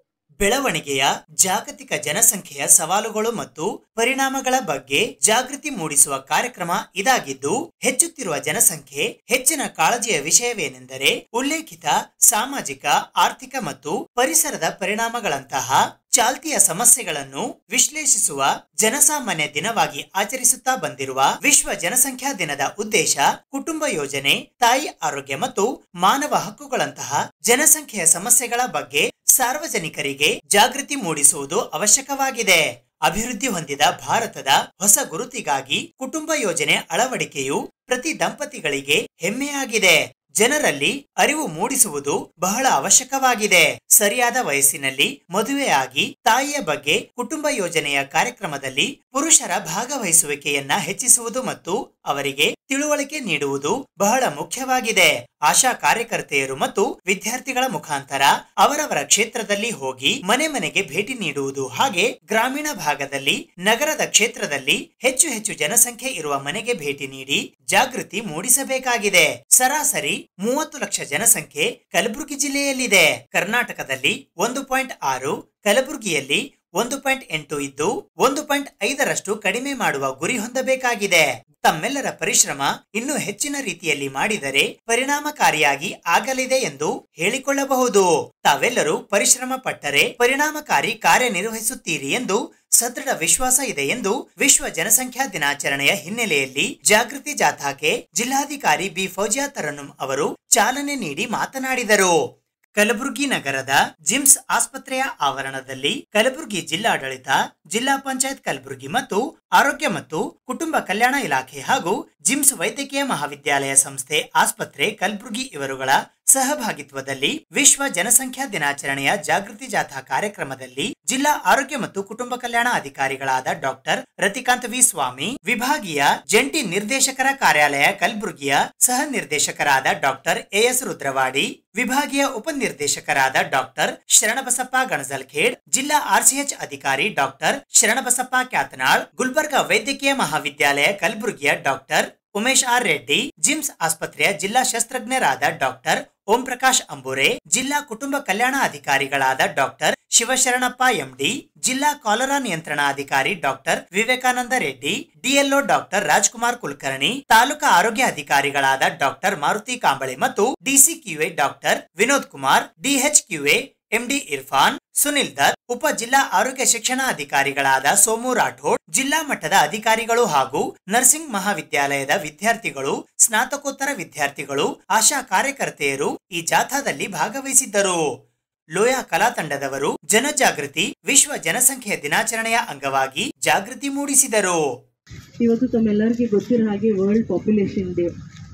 [SPEAKER 2] ಬೆಳವಣಿಗೆಯ ಜಾಗತಿಕ ಜನಸಂಖ್ಯೆಯ ಸವಾಲುಗಳು ಮತ್ತು ಪರಿಣಾಮಗಳ ಬಗ್ಗೆ ಜಾಗೃತಿ ಮೂಡಿಸುವ ಕಾರ್ಯಕ್ರಮ ಇದಾಗಿದ್ದು ಹೆಚ್ಚುತ್ತಿರುವ ಜನಸಂಖ್ಯೆ ಹೆಚ್ಚಿನ ಕಾಳಜಿಯ ವಿಷಯವೇನೆಂದರೆ ಉಲ್ಲೇಖಿತ ಸಾಮಾಜಿಕ ಆರ್ಥಿಕ ಮತ್ತು ಪರಿಸರದ ಪರಿಣಾಮಗಳಂತಹ ಚಾಲ್ತಿಯ ಸಮಸ್ಯೆಗಳನ್ನು ವಿಶ್ಲೇಷಿಸುವ ಜನಸಾಮಾನ್ಯ ದಿನವಾಗಿ ಆಚರಿಸುತ್ತಾ ಬಂದಿರುವ ವಿಶ್ವ ಜನಸಂಖ್ಯಾ ದಿನದ ಉದ್ದೇಶ ಕುಟುಂಬ ಯೋಜನೆ ತಾಯಿ ಆರೋಗ್ಯ ಮತ್ತು ಮಾನವ ಹಕ್ಕುಗಳಂತಹ ಜನಸಂಖ್ಯೆಯ ಸಮಸ್ಯೆಗಳ ಬಗ್ಗೆ ಸಾರ್ವಜನಿಕರಿಗೆ ಜಾಗೃತಿ ಮೂಡಿಸುವುದು ಅವಶ್ಯಕವಾಗಿದೆ ಅಭಿವೃದ್ಧಿ ಹೊಂದಿದ ಭಾರತದ ಹೊಸ ಗುರುತಿಗಾಗಿ ಕುಟುಂಬ ಯೋಜನೆ ಅಳವಡಿಕೆಯು ಪ್ರತಿ ದಂಪತಿಗಳಿಗೆ ಹೆಮ್ಮೆಯಾಗಿದೆ ಜನರಲ್ಲಿ ಅರಿವು ಮೂಡಿಸುವುದು ಬಹಳ ಅವಶ್ಯಕವಾಗಿದೆ ಸರಿಯಾದ ವಯಸ್ಸಿನಲ್ಲಿ ಮದುವೆಯಾಗಿ ತಾಯಿಯ ಬಗ್ಗೆ ಕುಟುಂಬ ಯೋಜನೆಯ ಕಾರ್ಯಕ್ರಮದಲ್ಲಿ ಪುರುಷರ ಭಾಗವಹಿಸುವಿಕೆಯನ್ನ ಹೆಚ್ಚಿಸುವುದು ಮತ್ತು ಅವರಿಗೆ ತಿಳುವಳಿಕೆ ನೀಡುವುದು ಬಹಳ ಮುಖ್ಯವಾಗಿದೆ ಆಶಾ ಕಾರ್ಯಕರ್ತೆಯರು ಮತ್ತು ವಿದ್ಯಾರ್ಥಿಗಳ ಮುಖಾಂತರ ಅವರವರ ಕ್ಷೇತ್ರದಲ್ಲಿ ಹೋಗಿ ಮನೆ ಮನೆಗೆ ಭೇಟಿ ನೀಡುವುದು ಹಾಗೆ ಗ್ರಾಮೀಣ ಭಾಗದಲ್ಲಿ ನಗರದ ಕ್ಷೇತ್ರದಲ್ಲಿ ಹೆಚ್ಚು ಹೆಚ್ಚು ಜನಸಂಖ್ಯೆ ಇರುವ ಮನೆಗೆ ಭೇಟಿ ನೀಡಿ ಜಾಗೃತಿ ಮೂಡಿಸಬೇಕಾಗಿದೆ ಸರಾಸರಿ ಮೂವತ್ತು ಲಕ್ಷ ಜನಸಂಖ್ಯೆ ಕಲಬುರಗಿ ಜಿಲ್ಲೆಯಲ್ಲಿದೆ ಕರ್ನಾಟಕದಲ್ಲಿ ಒಂದು ಪಾಯಿಂಟ್ ಆರು ಕಲಬುರಗಿಯಲ್ಲಿ ಒಂದು ಪಾಯಿಂಟ್ ಎಂಟು ಇದ್ದು ಒಂದು ಪಾಯಿಂಟ್ ಐದರಷ್ಟು ಕಡಿಮೆ ಮಾಡುವ ಗುರಿ ಹೊಂದಬೇಕಾಗಿದೆ ತಮ್ಮೆಲ್ಲರ ಪರಿಶ್ರಮ ಇನ್ನೂ ಹೆಚ್ಚಿನ ರೀತಿಯಲ್ಲಿ ಮಾಡಿದರೆ ಪರಿಣಾಮಕಾರಿಯಾಗಿ ಆಗಲಿದೆ ಎಂದು ಹೇಳಿಕೊಳ್ಳಬಹುದು ತಾವೆಲ್ಲರೂ ಪರಿಶ್ರಮ ಪಟ್ಟರೆ ಪರಿಣಾಮಕಾರಿ ಕಾರ್ಯನಿರ್ವಹಿಸುತ್ತೀರಿ ಎಂದು ಸದೃಢ ವಿಶ್ವಾಸ ಇದೆ ಎಂದು ವಿಶ್ವ ಜನಸಂಖ್ಯಾ ದಿನಾಚರಣೆಯ ಹಿನ್ನೆಲೆಯಲ್ಲಿ ಜಾಗೃತಿ ಜಾಥಾಕ್ಕೆ ಜಿಲ್ಲಾಧಿಕಾರಿ ಬಿ ಫೌಜಿಯಾ ತರನ್ನುಂ ಅವರು ಚಾಲನೆ ನೀಡಿ ಮಾತನಾಡಿದರು ಕಲಬುರಗಿ ನಗರದ ಜಿಮ್ಸ್ ಆಸ್ಪತ್ರೆಯ ಆವರಣದಲ್ಲಿ ಕಲಬುರಗಿ ಜಿಲ್ಲಾಡಳಿತ ಜಿಲ್ಲಾ ಪಂಚಾಯತ್ ಕಲಬುರಗಿ ಮತ್ತು ಆರೋಗ್ಯ ಮತ್ತು ಕುಟುಂಬ ಕಲ್ಯಾಣ ಇಲಾಖೆ ಹಾಗೂ ಜಿಮ್ಸ್ ವೈದ್ಯಕೀಯ ಮಹಾವಿದ್ಯಾಲಯ ಸಂಸ್ಥೆ ಆಸ್ಪತ್ರೆ ಕಲಬುರಗಿ ಇವರುಗಳ ಸಹಭಾಗಿತ್ವದಲ್ಲಿ ವಿಶ್ವ ಜನಸಂಖ್ಯಾ ದಿನಾಚರಣೆಯ ಜಾಗೃತಿ ಜಾಥಾ ಕಾರ್ಯಕ್ರಮದಲ್ಲಿ ಜಿಲ್ಲಾ ಆರೋಗ್ಯ ಮತ್ತು ಕುಟುಂಬ ಕಲ್ಯಾಣ ಅಧಿಕಾರಿಗಳಾದ ಡಾಕ್ಟರ್ ರತಿಕಾಂತ್ ವಿ ಸ್ವಾಮಿ ವಿಭಾಗೀಯ ಜಂಟಿ ನಿರ್ದೇಶಕರ ಕಾರ್ಯಾಲಯ ಕಲಬುರಗಿಯ ಸಹ ನಿರ್ದೇಶಕರಾದ ಡಾಕ್ಟರ್ ಎಎಸ್ ರುದ್ರವಾಡಿ ವಿಭಾಗೀಯ ಉಪನಿರ್ದೇಶಕರಾದ ಡಾಕ್ಟರ್ ಶರಣಬಸಪ್ಪ ಗಣಜಲ್ಖೇಡ್ ಜಿಲ್ಲಾ ಆರ್ಸಿಎಚ್ ಅಧಿಕಾರಿ ಡಾಕ್ಟರ್ ಶರಣಬಸಪ್ಪ ಕ್ಯಾತನಾಳ್ ಗುಲ್ಬರ್ಗಾ ವೈದ್ಯಕೀಯ ಮಹಾವಿದ್ಯಾಲಯ ಕಲಬುರಗಿಯ doctor Umesh R Reddy GIMS ಆಸ್ಪತ್ರೆಯ ಜಿಲ್ಲಾ ಶಸ್ತ್ರಜ್ಞರಾದ ಡಾಕ್ಟರ್ ಓಂ ಪ್ರಕಾಶ್ ಅಂಬುರೆ ಜಿಲ್ಲಾ ಕುಟುಂಬ ಕಲ್ಯಾಣ ಅಧಿಕಾರಿಗಳಾದ ಡಾಕ್ಟರ್ ಶಿವಶರಣಪ್ಪ ಎಂಡಿ ಜಿಲ್ಲಾ ಕಾಲರಾ ನಿಯಂತ್ರಣಾಧಿಕಾರಿ doctor Vivekananda Reddy DLO doctor Rajkumar Kulkarni taluka ಆರೋಗ್ಯ ಅಧಿಕಾರಿಗಳಾದ ಡಾಕ್ಟರ್ ಮಾರುತಿ ಕಾಂಬಳೆ ಮತ್ತು DCQA doctor Vinod Kumar DHQA MD Irfan Sunil Dutt ಉಪ ಜಿಲ್ಲಾ ಆರೋಗ್ಯ ಶಿಕ್ಷಣಾಧಿಕಾರಿಗಳಾದ ಸೋಮು ರಾಠೋಡ್ ಜಿಲ್ಲಾ ಮಟ್ಟದ ಅಧಿಕಾರಿಗಳು ಹಾಗೂ ನರ್ಸಿಂಗ್ ಮಹಾವಿದ್ಯಾಲಯದ ವಿದ್ಯಾರ್ಥಿಗಳು ಸ್ನಾತಕೋತ್ತರ ವಿದ್ಯಾರ್ಥಿಗಳು ಆಶಾ ಕಾರ್ಯಕರ್ತೆಯರು ಈ ಜಾಥಾದಲ್ಲಿ ಭಾಗವಹಿಸಿದ್ದರು ಲೋಯಾ ಕಲಾ ತಂಡದವರು ಜನಜಾಗೃತಿ ವಿಶ್ವ ಜನಸಂಖ್ಯೆಯ ದಿನಾಚರಣೆಯ ಅಂಗವಾಗಿ ಜಾಗೃತಿ ಮೂಡಿಸಿದರು
[SPEAKER 7] ಇವತ್ತು ತಮ್ಮೆಲ್ಲರಿಗೂ ಗೊತ್ತಿರೋ ಹಾಗೆ ವರ್ಲ್ಡ್ ಪಾಪ್ಯುಲೇಷನ್ ಡೇ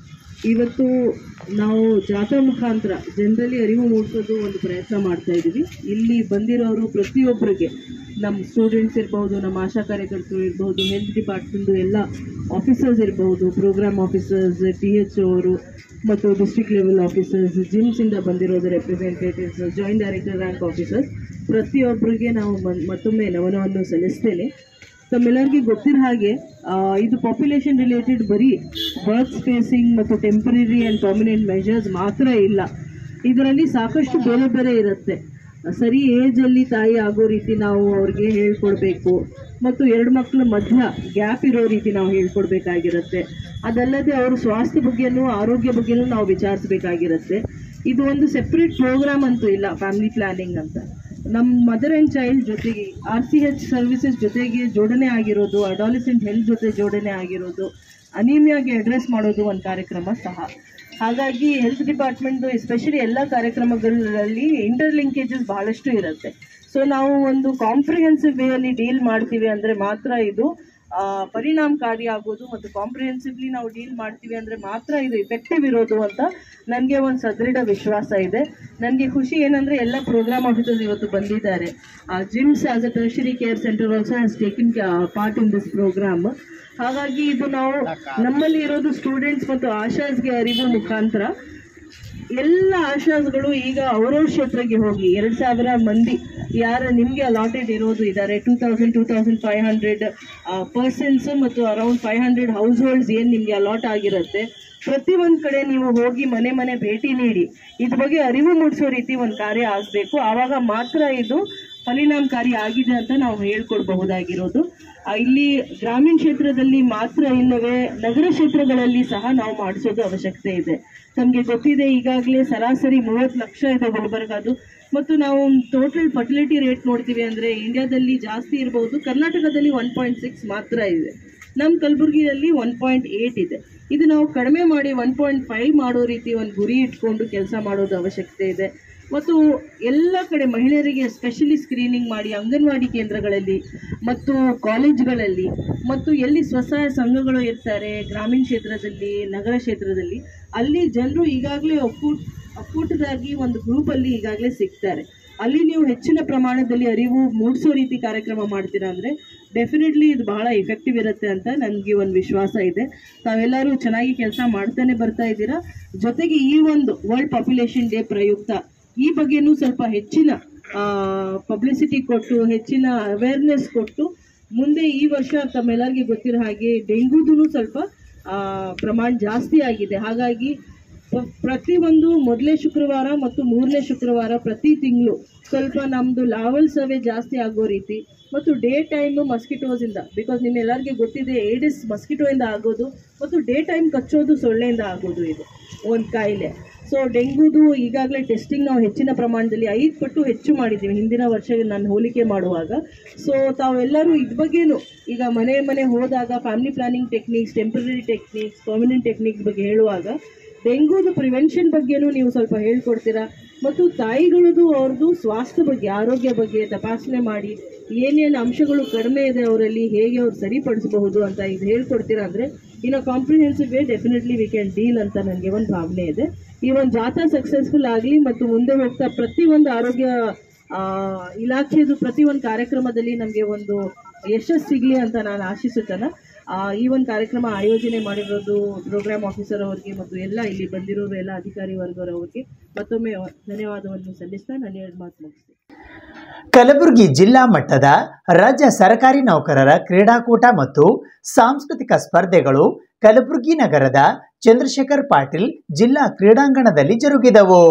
[SPEAKER 7] ಇವತ್ತು ನಾವು ಜಾಥಾ ಮುಖಾಂತರ ಜನರಲ್ಲಿ ಅರಿವು ಮೂಡಿಸೋದು ಒಂದು ಪ್ರಯತ್ನ ಮಾಡ್ತಾ ಇದ್ದೀವಿ ಇಲ್ಲಿ ಬಂದಿರೋರು ಪ್ರತಿಯೊಬ್ಬರಿಗೆ ನಮ್ಮ ಸ್ಟೂಡೆಂಟ್ಸ್ ಇರ್ಬೋದು ನಮ್ಮ ಆಶಾ ಕಾರ್ಯಕರ್ತರು ಇರ್ಬೋದು ಹೆಲ್ತ್ ಡಿಪಾರ್ಟ್ಮೆಂಟು ಎಲ್ಲ ಆಫೀಸರ್ಸ್ ಇರ್ಬೋದು ಪ್ರೋಗ್ರಾಮ್ ಆಫೀಸರ್ಸ್ ಟಿ ಎಚ್ ಅವರು ಮತ್ತು ಡಿಸ್ಟ್ರಿಕ್ಟ್ ಲೆವೆಲ್ ಆಫೀಸರ್ಸ್ ಜಿಮ್ಸಿಂದ ಬಂದಿರೋದು representatives joint director rank officers ಪ್ರತಿಯೊಬ್ಬರಿಗೆ ನಾವು ಮನ್- ಮತ್ತೊಮ್ಮೆ ನಮನವನ್ನು ಸಲ್ಲಿಸ್ತೇನೆ ತಮ್ಮೆಲ್ಲರಿಗೂ ಗೊತ್ತಿರೋ ಹಾಗೆ ಆ, ಇದು ಪಾಪ್ಯುಲೇಷನ್ ರಿಲೇಟೆಡ್ ಬರೀ ವರ್ಕ್ ಸ್ಪೇಸಿಂಗ್ ಮತ್ತು ಟೆಂಪರರಿ ಆ್ಯಂಡ್ ಪರ್ಮನೆಂಟ್ ಮೆಷರ್ಸ್ ಮಾತ್ರ ಇಲ್ಲ ಇದರಲ್ಲಿ ಸಾಕಷ್ಟು ಬೇರೆ ಬೇರೆ ಇರುತ್ತೆ ಸರಿ ಏಜಲ್ಲಿ ತಾಯಿ ಆಗೋ ರೀತಿ ನಾವು ಅವ್ರಿಗೆ ಹೇಳ್ಕೊಡ್ಬೇಕು ಮತ್ತು ಎರಡು ಮಕ್ಕಳ ಮಧ್ಯ ಗ್ಯಾಪ್ ಇರೋ ರೀತಿ ನಾವು ಹೇಳ್ಕೊಡ್ಬೇಕಾಗಿರುತ್ತೆ ಅದಲ್ಲದೆ ಅವ್ರ ಸ್ವಾಸ್ಥ್ಯ ಬಗ್ಗೆನೂ ಆರೋಗ್ಯ ಬಗ್ಗೆನೂ ನಾವು ವಿಚಾರಿಸ್ಬೇಕಾಗಿರುತ್ತೆ ಇದು ಒಂದು ಸೆಪ್ರೇಟ್ ಪ್ರೋಗ್ರಾಮ್ ಅಂತೂ ಇಲ್ಲ ಫ್ಯಾಮಿಲಿ ಪ್ಲಾನಿಂಗ್ ಅಂತ ನಮ್ಮ ಮದರ್ ಆ್ಯಂಡ್ ಚೈಲ್ಡ್ ಜೊತೆಗೆ ಆರ್ ಸಿ ಎಚ್ ಸರ್ವಿಸಸ್ ಜೊತೆಗೆ ಜೋಡಣೆ ಆಗಿರೋದು ಅಡಾಲಿಸೆಂಟ್ ಹೆಲ್ತ್ ಜೊತೆ ಜೋಡಣೆ ಆಗಿರೋದು ಅನಿಮಿಯಾಗಿ ಅಡ್ರೆಸ್ ಮಾಡೋದು ಒಂದು ಕಾರ್ಯಕ್ರಮ ಸಹ ಹಾಗಾಗಿ ಹೆಲ್ತ್ ಡಿಪಾರ್ಟ್ಮೆಂಟ್ ಎಸ್ಪೆಷಲಿ ಎಲ್ಲ ಕಾರ್ಯಕ್ರಮಗಳಲ್ಲಿ ಇಂಟರ್ ಲಿಂಕೇಜಸ್ ಬಹಳಷ್ಟು ಇರುತ್ತೆ ಸೊ ನಾವು ಒಂದು ಕಾಂಪ್ರಿಹೆನ್ಸಿವ್ ವೇಯಲ್ಲಿ ಡೀಲ್ ಮಾಡ್ತೀವಿ ಅಂದರೆ ಮಾತ್ರ ಇದು ಆ, ಪರಿಣಾಮಕಾರಿ ಆಗೋದು ಮತ್ತು ಕಾಂಪ್ರಿಹೆನ್ಸಿವ್ಲಿ ನಾವು ಡೀಲ್ ಮಾಡ್ತೀವಿ ಅಂದರೆ ಮಾತ್ರ ಇದು ಇಫೆಕ್ಟಿವ್ ಇರೋದು ಅಂತ ನನಗೆ ಒಂದು ಸದೃಢ ವಿಶ್ವಾಸ ಇದೆ ನನಗೆ ಖುಷಿ ಏನಂದರೆ ಎಲ್ಲ ಪ್ರೋಗ್ರಾಮ್ ಆಫೀಸರ್ಸ್ ಇವತ್ತು ಬಂದಿದ್ದಾರೆ GIMS as a tertiary care centre also has taken part in this program ಹಾಗಾಗಿ ಇದು ನಾವು ನಮ್ಮಲ್ಲಿ ಇರೋದು ಸ್ಟೂಡೆಂಟ್ಸ್ ಮತ್ತು ಆಶಾಸ್ಗೆ ಅರಿವು ಮುಖಾಂತರ ಎಲ್ಲ ಆಶಾಸ್ಗಳು ಈಗ ಅವರವ್ರ ಕ್ಷೇತ್ರಕ್ಕೆ ಹೋಗಿ ಎರಡು ಸಾವಿರ ಮಂದಿ ಯಾರು ನಿಮಗೆ ಅಲಾಟೆಡ್ ಇರೋದು ಇದ್ದಾರೆ two thousand two thousand five hundred persons ಮತ್ತು around five hundred households ಏನು ನಿಮಗೆ ಅಲಾಟ್ ಆಗಿರುತ್ತೆ ಪ್ರತಿಯೊಂದು ಕಡೆ ನೀವು ಹೋಗಿ ಮನೆ ಮನೆ ಭೇಟಿ ನೀಡಿ ಇದ್ರ ಬಗ್ಗೆ ಅರಿವು ಮೂಡಿಸೋ ರೀತಿ ಒಂದು ಕಾರ್ಯ ಆಗಬೇಕು ಆವಾಗ ಮಾತ್ರ ಇದು ಪರಿಣಾಮಕಾರಿ ಆಗಿದೆ ಅಂತ ನಾವು ಹೇಳ್ಕೊಡ್ಬಹುದಾಗಿರೋದು ಆ, ಇಲ್ಲಿ ಗ್ರಾಮೀಣ ಕ್ಷೇತ್ರದಲ್ಲಿ ಮಾತ್ರ ಇಲ್ಲವೇ ನಗರ ಕ್ಷೇತ್ರಗಳಲ್ಲಿ ಸಹ ನಾವು ಮಾಡಿಸೋದು ಅವಶ್ಯಕತೆ ಇದೆ ತಮಗೆ ಗೊತ್ತಿದೆ ಈಗಾಗಲೇ ಸರಾಸರಿ ಮೂವತ್ತು ಲಕ್ಷ ಇದೆ ಗುಲ್ಬರ್ಗಾದು ಮತ್ತು ನಾವು ಟೋಟಲ್ ಫರ್ಟಿಲಿಟಿ ರೇಟ್ ನೋಡ್ತೀವಿ ಅಂದರೆ ಇಂಡಿಯಾದಲ್ಲಿ ಜಾಸ್ತಿ ಇರಬಹುದು ಕರ್ನಾಟಕದಲ್ಲಿ ಒನ್ ಪಾಯಿಂಟ್ ಸಿಕ್ಸ್ ಮಾತ್ರ ಇದೆ ನಮ್ಮ ಕಲಬುರಗಿಯಲ್ಲಿ ಒನ್ ಪಾಯಿಂಟ್ ಏಯ್ಟ್ ಇದೆ ಇದು ನಾವು ಕಡಿಮೆ ಮಾಡಿ ಒನ್ ಪಾಯಿಂಟ್ ಫೈವ್ ಮಾಡೋ ರೀತಿ ಒಂದು ಗುರಿ ಇಟ್ಕೊಂಡು ಕೆಲಸ ಮಾಡೋದು ಅವಶ್ಯಕತೆ ಇದೆ ಮತ್ತು ಎಲ್ಲ ಕಡೆ ಮಹಿಳೆಯರಿಗೆ ಸ್ಪೆಷಲಿ ಸ್ಕ್ರೀನಿಂಗ್ ಮಾಡಿ ಅಂಗನವಾಡಿ ಕೇಂದ್ರಗಳಲ್ಲಿ ಮತ್ತು ಕಾಲೇಜ್ಗಳಲ್ಲಿ ಮತ್ತು ಎಲ್ಲಿ ಸ್ವಸಹಾಯ ಸಂಘಗಳು ಇರ್ತಾರೆ ಗ್ರಾಮೀಣ ಕ್ಷೇತ್ರದಲ್ಲಿ ನಗರ ಕ್ಷೇತ್ರದಲ್ಲಿ ಅಲ್ಲಿ ಜನರು ಈಗಾಗಲೇ ಒಕ್ಕೂಟ ಒಕ್ಕೂಟದಾಗಿ ಒಂದು ಗ್ರೂಪಲ್ಲಿ ಈಗಾಗಲೇ ಸಿಗ್ತಾರೆ ಅಲ್ಲಿ ನೀವು ಹೆಚ್ಚಿನ ಪ್ರಮಾಣದಲ್ಲಿ ಅರಿವು ಮೂಡಿಸೋ ರೀತಿ ಕಾರ್ಯಕ್ರಮ ಮಾಡ್ತೀರಾ ಅಂದರೆ ಡೆಫಿನೆಟ್ಲಿ ಇದು ಬಹಳ ಎಫೆಕ್ಟಿವ್ ಇರುತ್ತೆ ಅಂತ ನನಗೆ ಒಂದು ವಿಶ್ವಾಸ ಇದೆ ತಾವೆಲ್ಲರೂ ಚೆನ್ನಾಗಿ ಕೆಲಸ ಮಾಡ್ತಾನೆ ಬರ್ತಾ ಇದ್ದೀರಾ ಜೊತೆಗೆ ಈ ಒಂದು ವರ್ಲ್ಡ್ ಪಾಪ್ಯುಲೇಷನ್ ಡೇ ಪ್ರಯುಕ್ತ ಈ ಬಗ್ಗೆನೂ ಸ್ವಲ್ಪ ಹೆಚ್ಚಿನ ಪಬ್ಲಿಸಿಟಿ ಕೊಟ್ಟು ಹೆಚ್ಚಿನ ಅವೇರ್ನೆಸ್ ಕೊಟ್ಟು ಮುಂದೆ ಈ ವರ್ಷ ತಮ್ಮೆಲ್ಲರಿಗೆ ಗೊತ್ತಿರೋ ಹಾಗೆ ಡೆಂಗೂದು ಸ್ವಲ್ಪ ಆ, ಪ್ರಮಾಣ ಜಾಸ್ತಿ ಆಗಿದೆ ಹಾಗಾಗಿ ಪ್ರ- ಪ್ರತಿಯೊಂದು ಮೊದಲನೇ ಶುಕ್ರವಾರ ಮತ್ತು ಮೂರನೇ ಶುಕ್ರವಾರ ಪ್ರತಿ ತಿಂಗಳು ಸ್ವಲ್ಪ ನಮ್ಮದು ಲಾವಲ್ ಸರ್ವೆ ಜಾಸ್ತಿ ಆಗೋ ರೀತಿ ಮತ್ತು ಡೇ ಟೈಮು ಮಸ್ಕಿಟೋಸಿಂದ ಬಿಕಾಸ್ ನಿಮ್ಮೆಲ್ಲರಿಗೆ ಗೊತ್ತಿದೆ ಏಡಿಸ್ ಮಸ್ಕಿಟೋಯಿಂದ ಆಗೋದು ಮತ್ತು ಡೇ ಟೈಮ್ ಕಚ್ಚೋದು ಸೊಳ್ಳೆಯಿಂದ ಆಗೋದು ಇದು ಒಂದು ಕಾಯಿಲೆ ಸೊ ಡೆಂಗೂದು ಈಗಾಗಲೇ ಟೆಸ್ಟಿಂಗ್ ನಾವು ಹೆಚ್ಚಿನ ಪ್ರಮಾಣದಲ್ಲಿ ಐದು ಪಟ್ಟು ಹೆಚ್ಚು ಮಾಡಿದ್ದೀವಿ ಹಿಂದಿನ ವರ್ಷ ನಾನು ಹೋಲಿಕೆ ಮಾಡುವಾಗ ಸೊ ತಾವೆಲ್ಲರೂ ಇದ್ರ ಬಗ್ಗೆನೂ ಈಗ ಮನೆ ಮನೆ ಹೋದಾಗ family planning techniques temporary techniques permanent techniques ಬಗ್ಗೆ ಹೇಳುವಾಗ ಡೆಂಗೂದು ಪ್ರಿವೆನ್ಷನ್ ಬಗ್ಗೆನೂ ನೀವು ಸ್ವಲ್ಪ ಹೇಳ್ಕೊಡ್ತೀರಾ ಮತ್ತು ತಾಯಿಗಳದು ಅವ್ರದ್ದು ಸ್ವಾಸ್ಥ್ಯ ಬಗ್ಗೆ ಆರೋಗ್ಯ ಬಗ್ಗೆ ತಪಾಸಣೆ ಮಾಡಿ ಏನೇನು ಅಂಶಗಳು ಕಡಿಮೆ ಇದೆ ಅವರಲ್ಲಿ ಹೇಗೆ ಅವ್ರು ಸರಿಪಡಿಸಬಹುದು ಅಂತ ಇದು ಹೇಳ್ಕೊಡ್ತೀರಾ ಅಂದರೆ ಇನ್ನು comprehensive way definitely we can deal ಅಂತ ನನಗೆ ಒಂದು ಭಾವನೆ ಇದೆ ಈ ಒಂದು ಜಾಥಾ ಸಕ್ಸಸ್ಫುಲ್ ಆಗಲಿ ಮತ್ತು ಮುಂದೆ ಹೋಗ್ತಾ ಪ್ರತಿಯೊಂದು ಆರೋಗ್ಯ ಆ, ಇಲಾಖೆದು ಪ್ರತಿಯೊಂದು ಕಾರ್ಯಕ್ರಮದಲ್ಲಿ ನಮಗೆ ಒಂದು ಯಶಸ್ಸು ಸಿಗಲಿ ಅಂತ ನಾನು ಆಶಿಸುತ್ತೇನೆ ಆ, ಈ ಒಂದು ಕಾರ್ಯಕ್ರಮ ಆಯೋಜನೆ ಮಾಡಿರೋದು ಪ್ರೋಗ್ರಾಮ್ ಆಫೀಸರ್ ಅವರಿಗೆ ಮತ್ತು ಎಲ್ಲ ಇಲ್ಲಿ ಬಂದಿರೋರು ಎಲ್ಲ ಅಧಿಕಾರಿ ವರ್ಗರವರಿಗೆ ಮತ್ತೊಮ್ಮೆ ಧನ್ಯವಾದವನ್ನು ಸಲ್ಲಿಸ್ತಾ ನಾನು ಎರಡು ಮಾತು ಮುಗಿಸ್ತೀನಿ
[SPEAKER 2] ಕಲಬುರಗಿ ಜಿಲ್ಲಾ ಮಟ್ಟದ ರಾಜ್ಯ ಸರ್ಕಾರಿ ನೌಕರರ ಕ್ರೀಡಾಕೂಟ ಮತ್ತು ಸಾಂಸ್ಕೃತಿಕ ಸ್ಪರ್ಧೆಗಳು ಕಲಬುರಗಿ ನಗರದ ಚಂದ್ರಶೇಖರ್ ಪಾಟೀಲ್ ಜಿಲ್ಲಾ ಕ್ರೀಡಾಂಗಣದಲ್ಲಿ ಜರುಗಿದವು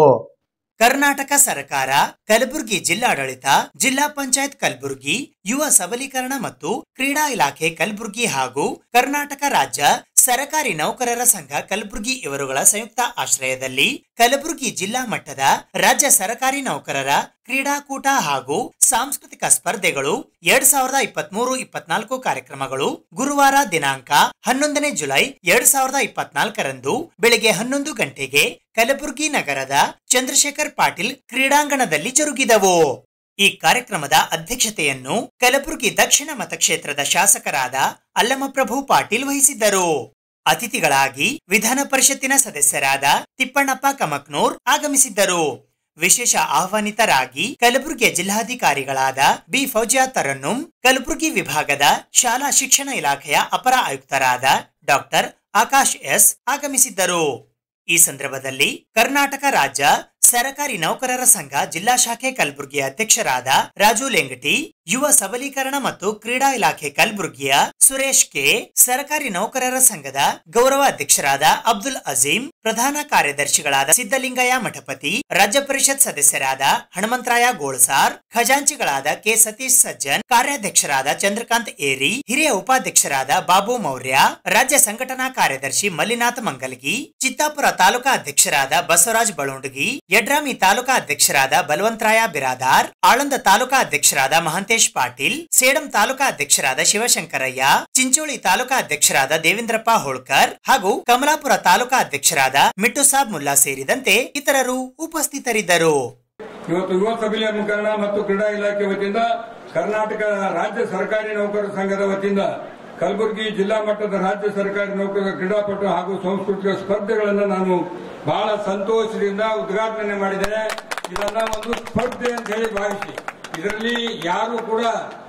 [SPEAKER 2] ಕರ್ನಾಟಕ ಸರ್ಕಾರ ಕಲಬುರಗಿ ಜಿಲ್ಲಾಡಳಿತ ಜಿಲ್ಲಾ ಪಂಚಾಯತ್ ಕಲಬುರಗಿ ಯುವ ಸಬಲೀಕರಣ ಮತ್ತು ಕ್ರೀಡಾ ಇಲಾಖೆ ಕಲಬುರಗಿ ಹಾಗೂ ಕರ್ನಾಟಕ ರಾಜ್ಯ ಸರಕಾರಿ ನೌಕರರ ಸಂಘ ಕಲಬುರಗಿ ಇವರುಗಳ ಸಂಯುಕ್ತ ಆಶ್ರಯದಲ್ಲಿ ಕಲಬುರಗಿ ಜಿಲ್ಲಾ ಮಟ್ಟದ ರಾಜ್ಯ ಸರಕಾರಿ ನೌಕರರ ಕ್ರೀಡಾಕೂಟ ಹಾಗೂ ಸಾಂಸ್ಕೃತಿಕ ಸ್ಪರ್ಧೆಗಳು ಎರಡ್ ಸಾವಿರದ ಇಪ್ಪತ್ಮೂರು ಇಪ್ಪತ್ನಾಲ್ಕು ಕಾರ್ಯಕ್ರಮಗಳು ಗುರುವಾರ ದಿನಾಂಕ ಹನ್ನೊಂದನೇ ಜುಲೈ ಎರಡ್ ಸಾವಿರದ ಇಪ್ಪತ್ನಾಲ್ಕರಂದು ಬೆಳಗ್ಗೆ ಹನ್ನೊಂದು ಗಂಟೆಗೆ ಕಲಬುರಗಿ ನಗರದ ಚಂದ್ರಶೇಖರ್ ಪಾಟೀಲ್ ಕ್ರೀಡಾಂಗಣದಲ್ಲಿ ಜರುಗಿದವು ಈ ಕಾರ್ಯಕ್ರಮದ ಅಧ್ಯಕ್ಷತೆಯನ್ನು ಕಲಬುರಗಿ ದಕ್ಷಿಣ ಮತಕ್ಷೇತ್ರದ ಶಾಸಕರಾದ ಅಲ್ಲಮಪ್ರಭು ಪಾಟೀಲ್ ವಹಿಸಿದ್ದರು ಅತಿಥಿಗಳಾಗಿ ವಿಧಾನ ಪರಿಷತ್ತಿನ ಸದಸ್ಯರಾದ ತಿಪ್ಪಣ್ಣಪ್ಪ ಕಮಕ್ನೂರ್ ಆಗಮಿಸಿದ್ದರು ವಿಶೇಷ ಆಹ್ವಾನಿತರಾಗಿ ಕಲಬುರಗಿಯ ಜಿಲ್ಲಾಧಿಕಾರಿಗಳಾದ ಬಿ ಫೌಜಿಯಾ ತರನ್ನುಂ ಕಲಬುರಗಿ ವಿಭಾಗದ ಶಾಲಾ ಶಿಕ್ಷಣ ಇಲಾಖೆಯ ಅಪರ ಆಯುಕ್ತರಾದ ಡಾಕ್ಟರ್ ಆಕಾಶ್ ಎಸ್ ಆಗಮಿಸಿದ್ದರು ಈ ಸಂದರ್ಭದಲ್ಲಿ ಕರ್ನಾಟಕ ರಾಜ್ಯ ಸರಕಾರಿ ನೌಕರರ ಸಂಘ ಜಿಲ್ಲಾ ಶಾಖೆ ಕಲಬುರಗಿಯ ಅಧ್ಯಕ್ಷರಾದ ರಾಜು ಲೆಂಗಟಿ ಯುವ ಸಬಲೀಕರಣ ಮತ್ತು ಕ್ರೀಡಾ ಇಲಾಖೆ ಕಲಬುರಗಿಯ ಸುರೇಶ್ ಕೆ ಸರಕಾರಿ ನೌಕರರ ಸಂಘದ ಗೌರವ ಅಧ್ಯಕ್ಷರಾದ ಅಬ್ದುಲ್ ಅಜೀಂ ಪ್ರಧಾನ ಕಾರ್ಯದರ್ಶಿಗಳಾದ ಸಿದ್ದಲಿಂಗಯ್ಯ ಮಠಪತಿ ರಾಜ್ಯ ಪರಿಷತ್ ಸದಸ್ಯರಾದ ಹನುಮಂತರಾಯ ಗೋಳ್ಸಾರ್ ಖಜಾಂಚಿಗಳಾದ ಕೆ ಸತೀಶ್ ಸಜ್ಜನ್ ಕಾರ್ಯಾಧ್ಯಕ್ಷರಾದ ಚಂದ್ರಕಾಂತ್ ಏರಿ ಹಿರಿಯ ಉಪಾಧ್ಯಕ್ಷರಾದ ಬಾಬು ಮೌರ್ಯ ರಾಜ್ಯ ಸಂಘಟನಾ ಕಾರ್ಯದರ್ಶಿ ಮಲ್ಲಿನಾಥ್ ಮಂಗಲ್ಗಿ ಚಿತ್ತಾಪುರ ತಾಲೂಕಾ ಅಧ್ಯಕ್ಷರಾದ ಬಸವರಾಜ್ ಬಳುಂಡಗಿ ಯಡ್ರಾಮಿ ತಾಲೂಕಾ ಅಧ್ಯಕ್ಷರಾದ ಬಲವಂತರಾಯ ಬಿರಾದಾರ್ ಆಳಂದ ತಾಲೂಕಾ ಅಧ್ಯಕ್ಷರಾದ ಮಹಂತೇಶ್ ಪಾಟೀಲ್ ಸೇಡಂ ತಾಲೂಕಾ ಅಧ್ಯಕ್ಷರಾದ ಶಿವಶಂಕರಯ್ಯ ಚಿಂಚೋಳಿ ತಾಲೂಕಾ ಅಧ್ಯಕ್ಷರಾದ ದೇವೇಂದ್ರಪ್ಪ ಹೋಳ್ಕರ್ ಹಾಗೂ ಕಮಲಾಪುರ ತಾಲೂಕಾ ಅಧ್ಯಕ್ಷರಾದ ಮಿಟ್ಟುಸಾಬ್ ಮುಲ್ಲಾ ಸೇರಿದಂತೆ ಇತರರು ಉಪಸ್ಥಿತರಿದ್ದರು
[SPEAKER 6] ಇವತ್ತು ಯುವ ಸಬಲೀಕರಣ ಮತ್ತು ಕ್ರೀಡಾ ಇಲಾಖೆ ವತಿಯಿಂದ ಕರ್ನಾಟಕ ರಾಜ್ಯ ಸರ್ಕಾರಿ ನೌಕರರ ಸಂಘದ ವತಿಯಿಂದ ಕಲಬುರಗಿ ಜಿಲ್ಲಾ ಮಟ್ಟದ ರಾಜ್ಯ ಸರ್ಕಾರಿ ನೌಕರರ ಕ್ರೀಡಾಪಟು ಹಾಗೂ ಸಾಂಸ್ಕೃತಿಕ ಸ್ಪರ್ಧೆಗಳನ್ನು ನಾನು ಬಹಳ ಸಂತೋಷದಿಂದ ಉದ್ಘಾಟನೆ ಮಾಡಿದ್ದೇನೆ ಇದನ್ನ ಒಂದು ಸ್ಪರ್ಧೆ ಅಂತ ಹೇಳಿ ಭಾವಿಸಿ ಇದರಲ್ಲಿ ಯಾರು ಕೂಡ